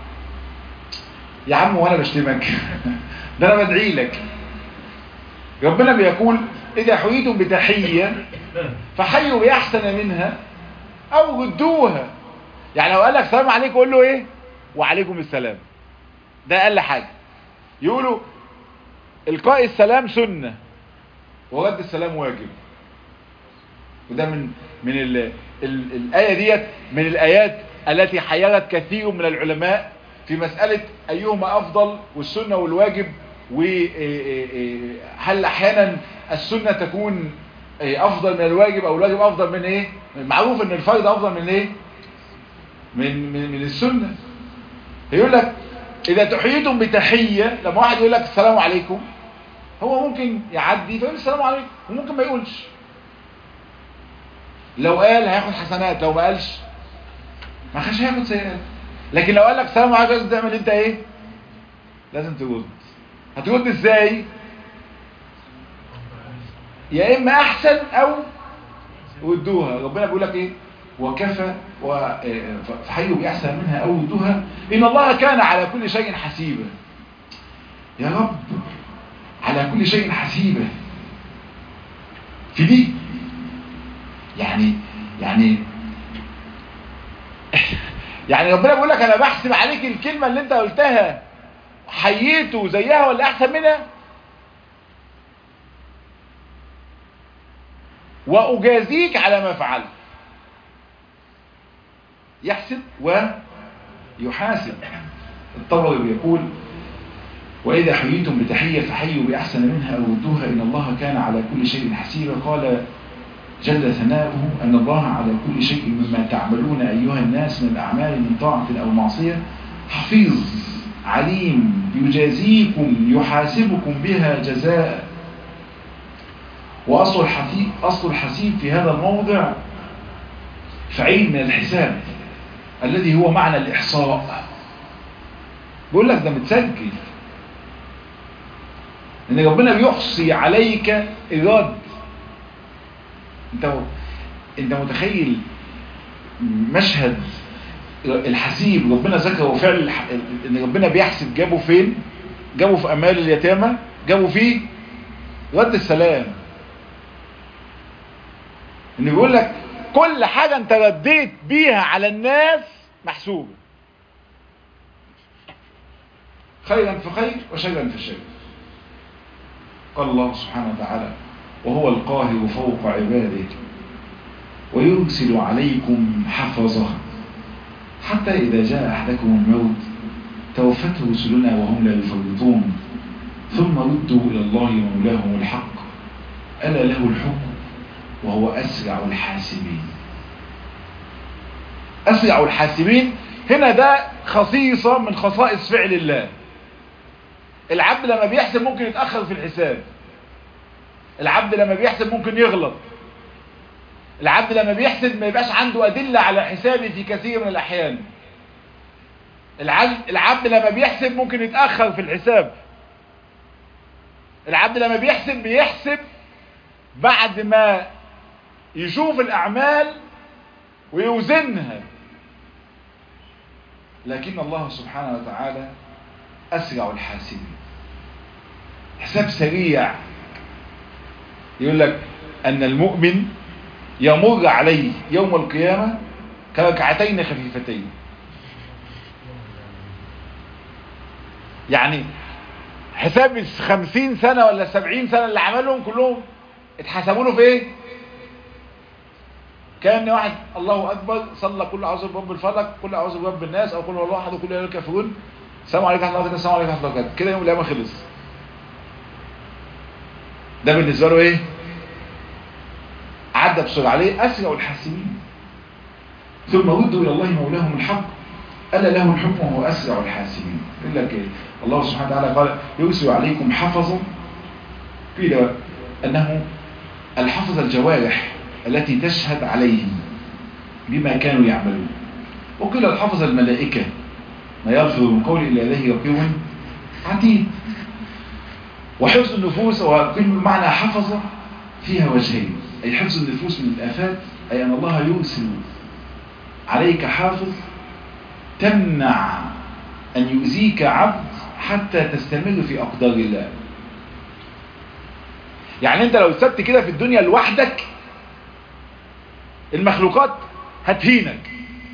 يا عم وانا بشتمك ده انا بدعي لك ربنا بيقول اذا حييتم بتحيه فحيوا باحسن منها او ردوها يعني لو قال لك السلام عليكم قول له ايه وعليكم السلام ده اقل حاجه يقولوا القاء السلام سنه ورد السلام واجب وده من من ال ال الايه ديت من الايات التي حيرت كثير من العلماء في مسألة أيهما أفضل والسنة والواجب وهل أحيانا السنة تكون أفضل من الواجب أو الواجب أفضل من إيه معروف أن الفرض أفضل من إيه من, من, من السنة يقول لك إذا تحييتم بتحية لما واحد يقول لك السلام عليكم هو ممكن يعدي فيقول السلام عليكم وممكن ما يقولش لو قال هياخد حسنات لو ما قالش ما خش هياخد سيئات لكن لو قال لك سلام عليكم لازم تعمل انت ايه لازم ترد هترد ازاي يا اما احسن او ودوها ربنا بيقول لك ايه وكفى فحيوا باحسن منها او ودوها ان الله كان على كل شيء حسيبا يا رب على كل شيء حسيبا في دي يعني يعني يعني ربنا بيقول لك انا بحسب عليك الكلمة اللي انت قلتها حييته زيها ولا احسن منها واجازيك على ما فعلت يحسب ويحاسب الطبري بيقول وإذا حييتم بتحية فحيوا بأحسن منها أو ردوها إن الله كان على كل شيء حسيبا قال جل ثناؤه أن الله على كل شيء مما تعملون أيها الناس من الأعمال من طاعة أو معصية حفيظ عليم يجازيكم يحاسبكم بها جزاء وأصل الحسيب, أصل الحسيب في هذا الموضع فعيل من الحساب الذي هو معنى الإحصاء بيقول لك ده متسجل ان ربنا بيحصي عليك الرد انت انت متخيل مشهد الحسيب ربنا ذكره وفعل الح... ان ربنا بيحسب جابه فين جابه في امال اليتامى جابه فيه رد السلام ان بيقول لك كل حاجة انت رديت بيها على الناس محسوبة خيرا فخير وشرا فشر قال الله سبحانه وتعالى وهو القاهر فوق عباده ويرسل عليكم حفظه حتى إذا جاء أحدكم الموت توفته رسلنا وهم لا يفرطون ثم ردوا إلى الله مولاهم الحق ألا له الحكم وهو أسرع الحاسبين أسرع الحاسبين هنا ده خصيصة من خصائص فعل الله العبد لما بيحسب ممكن يتأخر في الحساب العبد لما بيحسب ممكن يغلط العبد لما بيحسب ما يبقاش عنده أدلة على حسابه في كثير من الأحيان العبد, العبد لما بيحسب ممكن يتأخر في الحساب العبد لما بيحسب بيحسب بعد ما يشوف الأعمال ويوزنها لكن الله سبحانه وتعالى أسرع الحاسبين حساب سريع يقول لك أن المؤمن يمر عليه يوم القيامة كركعتين خفيفتين يعني حساب الخمسين سنة ولا السبعين سنة اللي عملهم كلهم اتحسبوا له في ايه كان واحد الله اكبر صلى كل اعوذ برب الفلق كل اعوذ برب الناس او كل الله احد وكل اله الكافرون السلام عليكم ورحمه الله السلام عليكم ورحمه الله كده يوم القيامه خلص ده بالنسبه له ايه عدى بسرعه عليه اسرع الحاسبين ثم ردوا الى الله مولاهم الحق الا له الحكم وهو اسرع الحاسبين يقول لك إيه؟ الله سبحانه وتعالى قال يرسل عليكم حفظا قيل انه الحفظ الجوارح التي تشهد عليهم بما كانوا يعملون وقيل الحفظ الملائكة ما يلفظ من قول إلا إليه رقيب عتيد وحفظ النفوس وكل معنى حفظ فيها وجهين أي حفظ النفوس من الآفات أي أن الله يرسل عليك حافظ تمنع أن يؤذيك عبد حتى تستمر في أقدار الله يعني انت لو سبت كده في الدنيا لوحدك المخلوقات هتهينك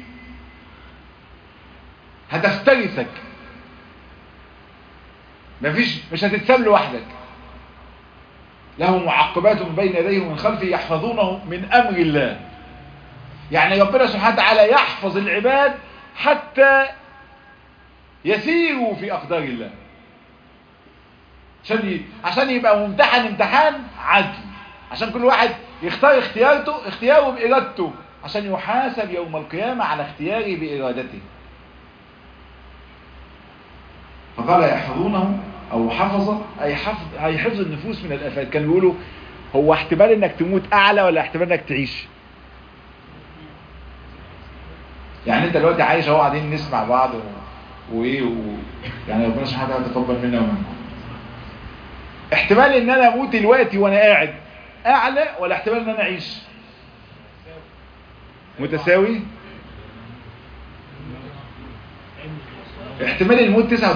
هتفترسك مفيش مش هتتساب لوحدك له معقبات من بين يديه ومن خلفه يحفظونه من امر الله يعني ربنا سبحانه وتعالى يحفظ العباد حتى يسيروا في اقدار الله عشان عشان يبقى ممتحن امتحان عدل عشان كل واحد يختار اختيارته اختياره بإرادته عشان يحاسب يوم القيامة على اختياره بإرادته فقال يحفظونه أو حفظ أي حفظ, أي حفظ النفوس من الآفات كانوا بيقولوا هو احتمال انك تموت أعلى ولا احتمال انك تعيش يعني انت دلوقتي عايش اهو قاعدين نسمع بعض و... وايه و... يعني ربنا سبحانه وتعالى يتقبل منا ومنكم احتمال ان انا اموت دلوقتي وانا قاعد اعلى ولا احتمال ان انا اعيش متساوي احتمال الموت 99%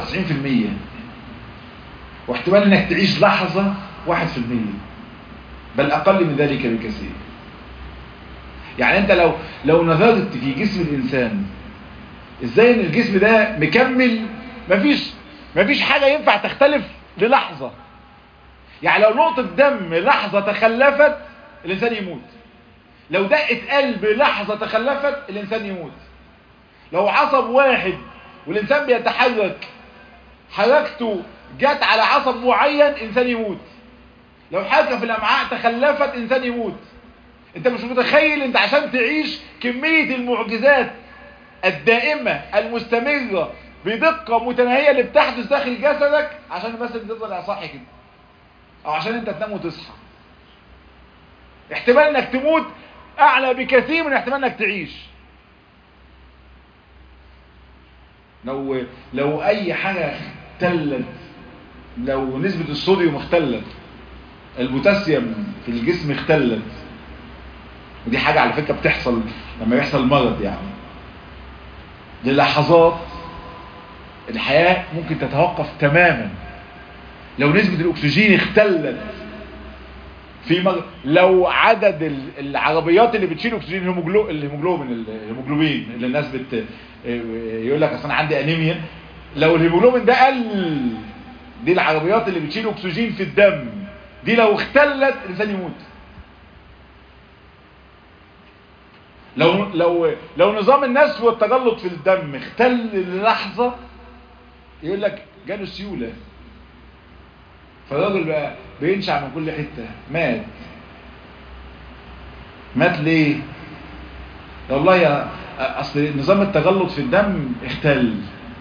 واحتمال انك تعيش لحظة 1% بل اقل من ذلك بكثير يعني انت لو لو نظرت في جسم الانسان ازاي ان الجسم ده مكمل مفيش مفيش حاجة ينفع تختلف للحظة يعني لو نقطة دم لحظة تخلفت الانسان يموت لو دقة قلب لحظة تخلفت الانسان يموت لو عصب واحد والانسان بيتحرك حركته جت على عصب معين انسان يموت لو حركة في الامعاء تخلفت انسان يموت انت مش متخيل انت عشان تعيش كمية المعجزات الدائمة المستمرة بدقة متناهية اللي بتحدث داخل جسدك عشان بس انت تفضل صاحي كده او عشان انت تنام وتصحى احتمال انك تموت اعلى بكثير من احتمال انك تعيش لو لو اي حاجة اختلت لو نسبة الصوديوم اختلت البوتاسيوم في الجسم اختلت ودي حاجة على فكرة بتحصل لما يحصل مرض يعني للحظات الحياة ممكن تتوقف تماما لو نسبة الاكسجين اختلت في مر... لو عدد العربيات اللي بتشيل اكسجين الهيموجلو... الهيموجلوبين الهيموجلوبين اللي الناس بت يقول لك اصل انا عندي انيميا لو الهيموجلوبين ده قل دي العربيات اللي بتشيل اكسجين في الدم دي لو اختلت الانسان يموت لو لو لو نظام النسف والتجلط في الدم اختل للحظة يقول لك جاله سيولة فالراجل بقى بينشع من كل حتة مات مات ليه والله يا اصل نظام التجلط في الدم اختل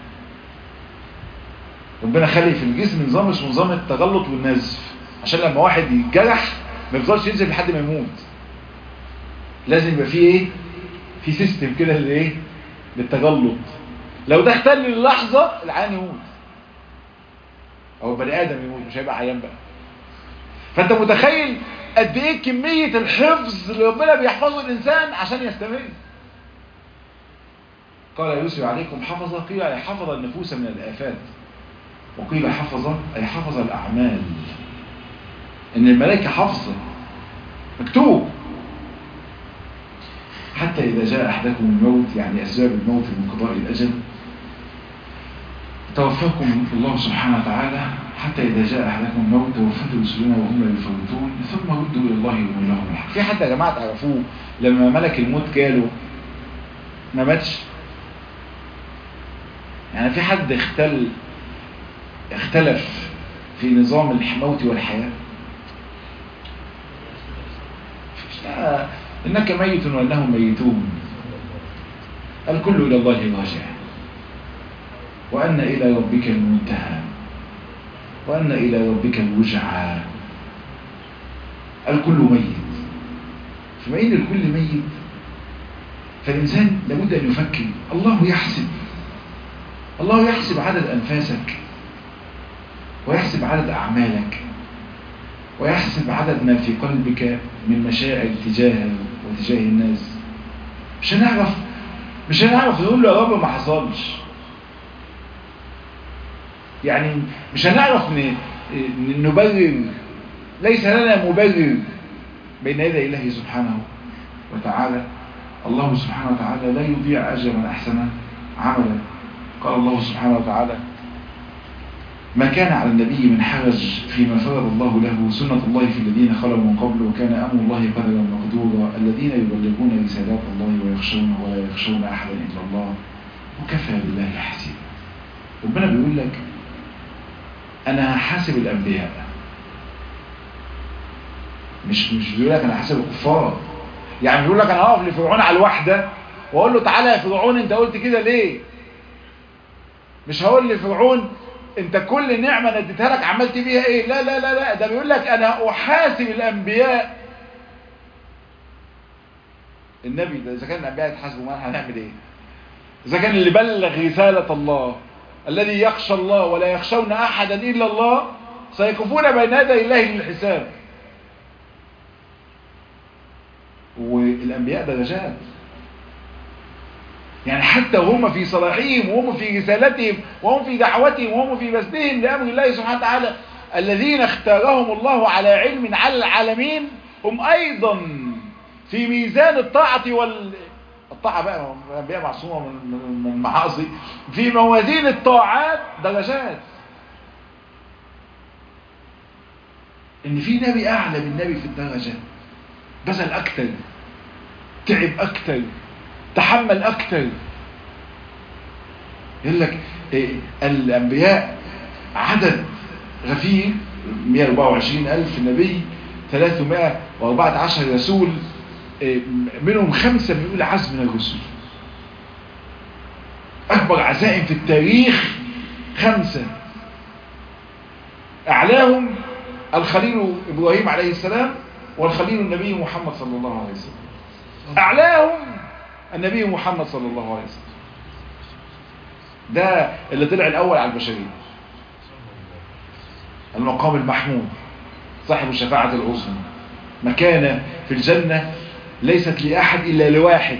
ربنا خلي في الجسم نظام اسمه نظام التجلط والنزف عشان لما واحد يتجرح ما يفضلش ينزل لحد ما يموت لازم يبقى فيه ايه في سيستم كده لايه للتجلط لو ده اختل للحظه العيان يموت او بني ادم يموت مش هيبقى عيان بقى فانت متخيل قد ايه كميه الحفظ اللي ربنا بيحفظه الانسان عشان يستمر قال يوسف عليكم حفظ قيل أي حفظ النفوس من الآفات وقيل حفظ أي حفظ الأعمال إن الملائكة حفظة مكتوب حتى إذا جاء أحدكم الموت يعني أسباب الموت من قضاء الأجل توفاكم الله سبحانه وتعالى حتى إذا جاء أحدكم الموت توفته رسلنا وهم لا يفرطون ثم ردوا إلى الله وهم لهم الحق في حد يا جماعة تعرفوه لما ملك الموت جاله ما ماتش يعني في حد اختل اختلف في نظام الموت والحياة إنك ميت وأنهم ميتون الكل إلى الله راجع وأن إلى ربك المنتهى وأن إلى ربك الوجعى الكل ميت فما إن الكل ميت فالإنسان لابد أن يفكر الله يحسب الله يحسب عدد أنفاسك ويحسب عدد أعمالك ويحسب عدد ما في قلبك من مشاعر تجاهه وتجاه الناس مش هنعرف مش هنعرف نقول له يا رب ما حصلش يعني مش هنعرف نبرر ليس لنا مبرر بين يدي الله سبحانه وتعالى الله سبحانه وتعالى لا يضيع أجر من أحسن عملا قال الله سبحانه وتعالى ما كان على النبي من حرج فيما فرض الله له سنة الله في الذين خلوا من قبل وكان أمر الله قدرا مقدورا الذين يبلغون رسالات الله ويخشون ولا يخشون أحدا إلا الله وكفى بالله حسيبا ربنا بيقول لك أنا هحاسب الأنبياء مش مش بيقول لك أنا هحاسب الكفار يعني بيقول لك أنا هقف لفرعون على الواحدة وأقول له تعالى يا فرعون أنت قلت كده ليه مش هقول لفرعون انت كل نعمة انا اديتها لك عملت بيها ايه لا لا لا لا ده بيقول لك انا احاسب الانبياء النبي ده اذا كان الانبياء يتحاسبوا ما هنعمل ايه إذا كان اللي بلغ رسالة الله الذي يخشى الله ولا يخشون أحدا إلا الله سيقفون بين يدي الله للحساب والأنبياء درجات يعني حتى وهم في صلاحهم وهم في رسالتهم وهم في دعوتهم وهم في بثهم لأمر الله سبحانه وتعالى الذين اختارهم الله على علم على العالمين هم أيضا في ميزان الطاعة وال الطاعة بقى الأنبياء معصومة من المعاصي في موازين الطاعات درجات ان في نبي اعلى من نبي في الدرجة بذل اكتر تعب اكتر تحمل اكتر يقول لك إيه الانبياء عدد غفير 124 الف نبي 314 رسول إيه منهم خمسة بيقول عزم من الرسل اكبر عزائم في التاريخ خمسة اعلاهم الخليل إبراهيم عليه السلام والخليل النبي محمد صلى الله عليه وسلم أعلاهم النبي محمد صلى الله عليه وسلم ده اللي طلع الأول على البشرية المقام المحمود صاحب الشفاعة العظمى مكانة في الجنة ليست لأحد إلا لواحد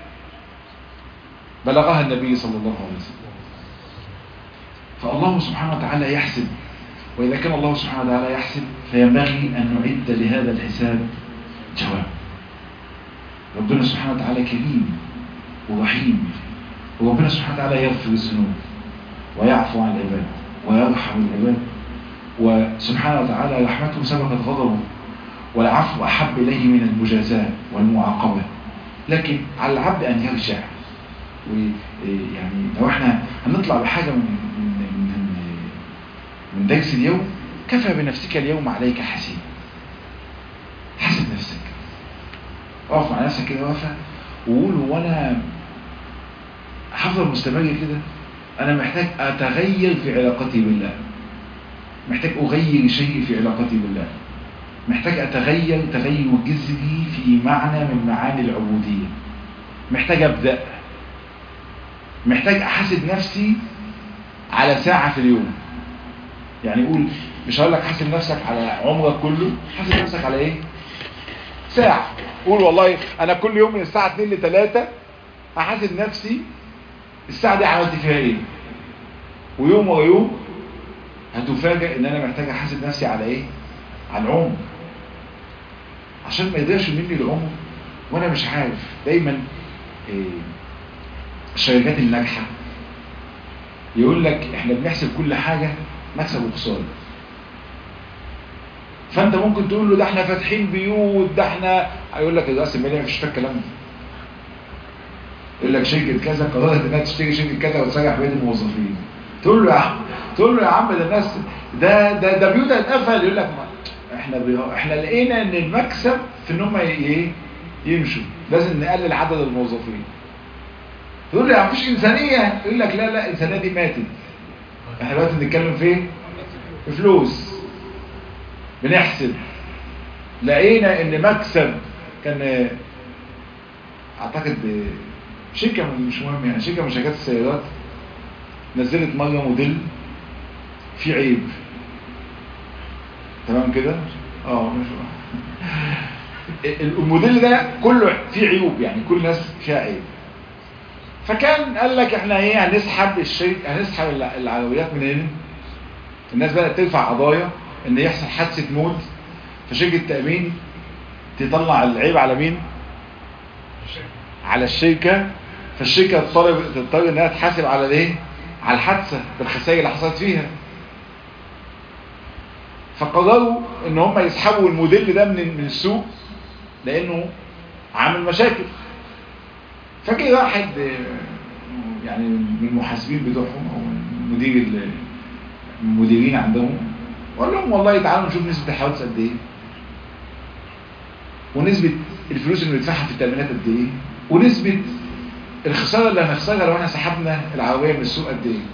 بلغها النبي صلى الله عليه وسلم فالله سبحانه وتعالى يحسب وإذا كان الله سبحانه وتعالى يحسب فينبغي أن نعد لهذا الحساب جواب ربنا سبحانه وتعالى كريم ورحيم وربنا سبحانه وتعالى يغفر الذنوب ويعفو عن العباد ويرحم العباد وسبحانه وتعالى رحمته سبقت غضبه والعفو أحب إليه من المجازاة والمعاقبة لكن على العبد أن يرجع ويعني لو احنا هنطلع بحاجة من من درس اليوم كفى بنفسك اليوم عليك حسين حاسب نفسك اقف مع نفسك كده واقفه وقول هو انا هفضل مستمر كده انا محتاج اتغير في علاقتي بالله محتاج اغير شيء في علاقتي بالله محتاج اتغير تغير جذري في معنى من معاني العبوديه محتاج ابدا محتاج احاسب نفسي على ساعه في اليوم يعني قول مش هقول لك حاسب نفسك على عمرك كله حاسب نفسك على ايه ساعة قول والله انا كل يوم من الساعة 2 ل 3 هحاسب نفسي الساعة دي عملت فيها ايه ويوم ورا يوم هتفاجئ ان انا محتاج احاسب نفسي على ايه على العمر عشان ما يضيعش مني العمر وانا مش عارف دايما إيه الشركات الناجحة يقول لك احنا بنحسب كل حاجة مكسب وخسارة فانت ممكن تقول له ده احنا فاتحين بيوت ده احنا هيقول لك ده اصل مالي مفيش الكلام ده يقول لك شركه كذا قررت انها تشتري شركه كذا وتسرح بين الموظفين تقول له يا عم تقول له يا عم ده الناس ده ده ده بيوت هتقفل يقول لك ما احنا بي... احنا لقينا ان المكسب في ان هم ايه يمشوا لازم نقلل عدد الموظفين تقول له يا عم مفيش انسانيه يقول لك لا لا الانسانيه دي ماتت احنا دلوقتي بنتكلم في ايه في فلوس بنحسب لقينا ان مكسب كان اعتقد شركه مش مهم يعني شركه من شركات السيارات نزلت مره موديل فيه عيب تمام كده اه مش الموديل ده كله فيه عيوب يعني كل الناس فيها عيب فكان قال لك احنا ايه هنسحب الشيء هنسحب العربيات من هنا الناس بدأت ترفع قضايا ان يحصل حادثة موت فشركة التأمين تطلع العيب على مين على الشركة فالشركة تضطر تضطر انها تحاسب على الايه على الحادثة بالخسائر اللي حصلت فيها فقرروا ان هم يسحبوا الموديل ده من من السوق لانه عامل مشاكل فجه واحد يعني من المحاسبين بتوعهم او مدير المديرين عندهم وقال لهم والله تعالوا نشوف نسبة الحوادث قد ايه ونسبة الفلوس اللي بندفعها في التأمينات قد ايه ونسبة الخسارة اللي هنخسرها لو احنا سحبنا العربية من السوق قد ايه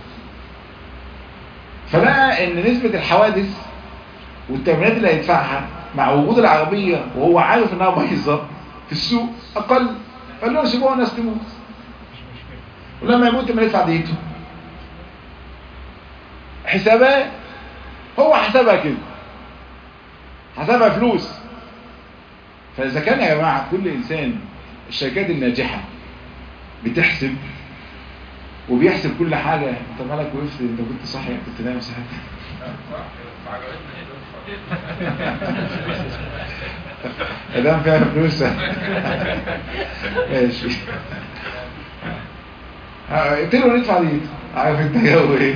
فلقى ان نسبة الحوادث والتأمينات اللي هيدفعها مع وجود العربية وهو عارف انها بايظة في السوق اقل قال لهم سيبوها الناس تموت ولما يموت ما يدفع ديته حسابات هو حسبها كده حسبها فلوس فإذا كان يا جماعة كل إنسان الشركات الناجحة بتحسب وبيحسب كل حاجة انت مالك وقفت انت كنت صاحي كنت نايم ساعتها ادام فيها فلوس ماشي قلت له ندفع دي عارف انت جو ايه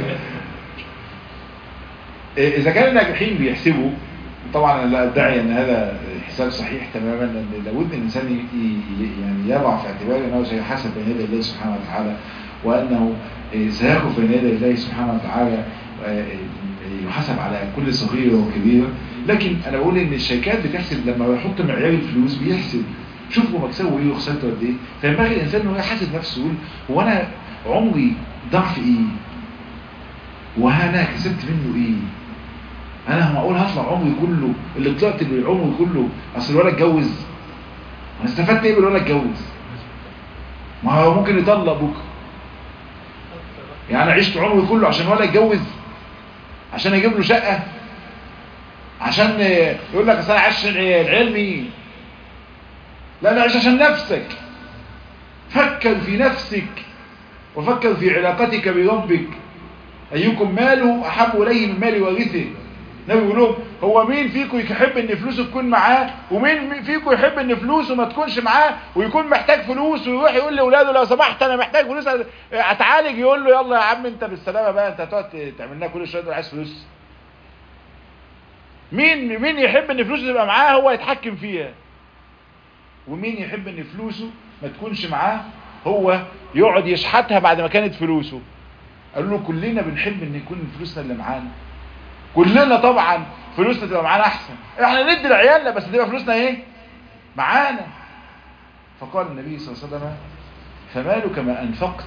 اذا كان الناجحين بيحسبوا طبعا انا لا ادعي ان هذا حساب صحيح تماما لان لابد الانسان يعني يضع في اعتباره انه سيحاسب بين يدي الله سبحانه وتعالى وانه سيقف بين يدي الله سبحانه وتعالى يحاسب على كل صغيرة وكبيرة لكن انا بقول ان الشركات بتحسب لما يحط معيار الفلوس بيحسب شوفوا مكسبه ايه وخسارته قد ايه فينبغي الانسان انه يحاسب نفسه يقول هو انا عمري ضعف ايه وانا كسبت منه ايه انا معقول هطلع عمري كله اللي طلعت بالعمر كله اصل الولد اتجوز انا استفدت ايه بالولد اتجوز ما هو ممكن يطلق بكره يعني انا عشت عمري كله عشان ولا اتجوز عشان اجيب له شقه عشان يقول لك اصل انا عايش العيال مين لا لا عيش عشان نفسك فكر في نفسك وفكر في علاقتك بربك ايكم ماله احب اليه من مال وارثه النبي بيقول لهم هو مين فيكم يحب ان فلوسه تكون معاه ومين فيكم يحب ان فلوسه ما تكونش معاه ويكون محتاج فلوس ويروح يقول لاولاده لو سمحت انا محتاج فلوس اتعالج يقول له يلا يا عم انت بالسلامه بقى انت هتقعد تعمل لنا كل شويه عايز فلوس مين مين يحب ان فلوسه تبقى معاه هو يتحكم فيها ومين يحب ان فلوسه ما تكونش معاه هو يقعد يشحتها بعد ما كانت فلوسه قالوا له كلنا بنحب ان يكون فلوسنا اللي معانا كلنا طبعا فلوسنا تبقى معانا احسن احنا ندي لعيالنا بس تبقى فلوسنا ايه معانا فقال النبي صلى الله عليه وسلم فمالك ما انفقت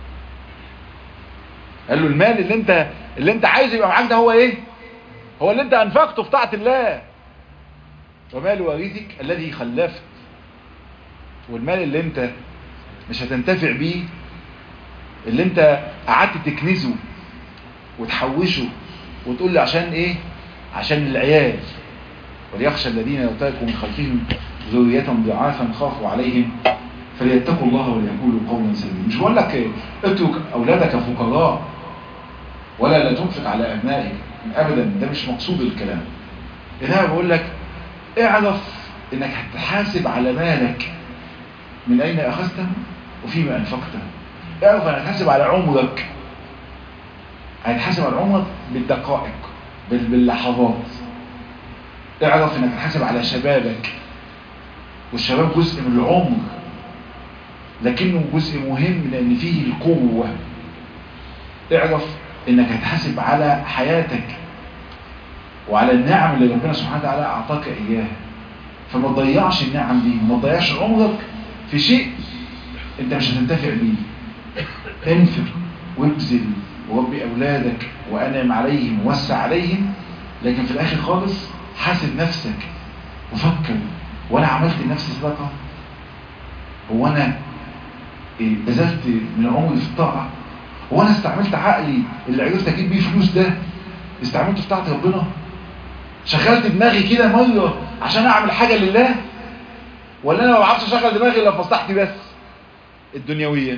قال له المال اللي انت اللي انت عايزه يبقى معاك ده هو ايه هو اللي انت انفقته في طاعه الله ومال وارثك الذي خلفت والمال اللي انت مش هتنتفع بيه اللي انت قعدت تكنزه وتحوشه وتقول لي عشان ايه عشان العيال وليخشى الذين لو تركوا من خلفهم ذرية ضعافا خافوا عليهم فليتقوا الله وليقولوا قولا سديدا مش بقول لك اترك اولادك فقراء ولا لا تنفق على ابنائك ابدا ده مش مقصود الكلام انا بقول لك اعرف انك هتحاسب على مالك من اين اخذته وفيما انفقته اعرف انك هتحاسب على عمرك هيتحاسب على عمرك بالدقائق باللحظات اعرف انك هتحاسب على شبابك والشباب جزء من العمر لكنه جزء مهم لان فيه القوة اعرف انك هتحاسب على حياتك وعلى النعم اللي ربنا سبحانه وتعالى اعطاك اياها فما تضيعش النعم دي وما تضيعش عمرك في شيء انت مش هتنتفع بيه انفق وابذل وربي أولادك وأنعم عليهم ووسع عليهم لكن في الآخر خالص حاسب نفسك وفكر وأنا عملت لنفسي صدقة هو أنا بذلت من عمري في الطاعة هو أنا استعملت عقلي اللي عرفت أجيب بيه فلوس ده استعملته في طاعة ربنا شغلت دماغي كده مرة عشان أعمل حاجة لله ولا أنا ما بعرفش أشغل دماغي إلا في مصلحتي بس الدنيوية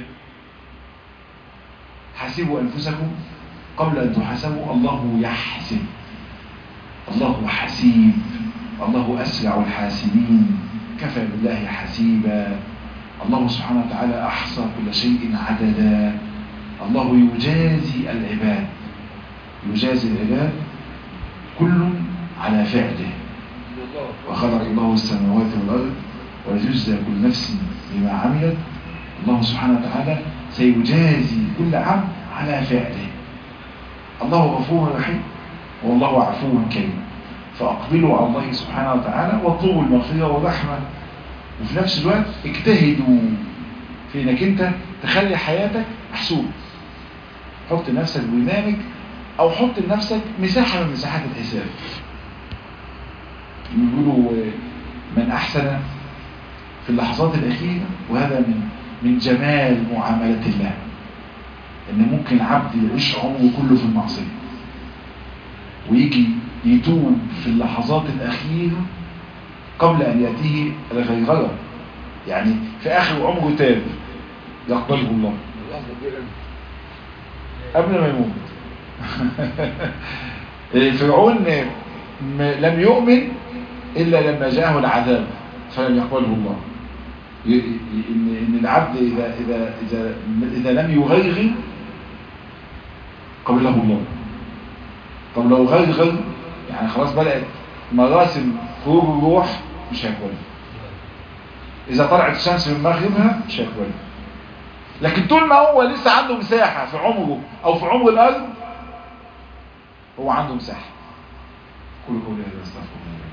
حاسبوا أنفسكم قبل أن تحاسبوا الله يحسب الله حسيب الله أسرع الحاسبين كفى بالله حسيبا الله سبحانه وتعالى أحصى كل شيء عددا الله يجازي العباد يجازي العباد كل على فعله وخلق الله السماوات والأرض ويجزى كل نفس بما عملت الله سبحانه وتعالى سيجازي كل عبد على فعله الله غفور رحيم والله عفو كريم فأقبلوا على الله سبحانه وتعالى واطلبوا المغفرة والرحمة وفي نفس الوقت اجتهدوا في انك انت تخلي حياتك محسوب حط لنفسك برنامج او حط لنفسك مساحة من مساحات الحساب يقولوا من احسن في اللحظات الاخيرة وهذا من من جمال معاملة الله ان ممكن عبد يعيش عمره كله في المعصية ويجي يتوب في اللحظات الأخيرة قبل أن يأتيه الغيغرة يعني في آخر عمره تاب يقبله الله قبل ما يموت فرعون لم يؤمن إلا لما جاءه العذاب فلم يقبله الله إن العبد إذا, إذا, إذا, إذا لم يغيغر قبله الله طب لو غيغر يعني خلاص بدأت مراسم خروج الروح مش هيقبله إذا طلعت الشمس من مغربها مش هيقبله لكن طول ما هو لسه عنده مساحة في عمره أو في عمر الأرض هو عنده مساحة كل قولي هذا استغفر الله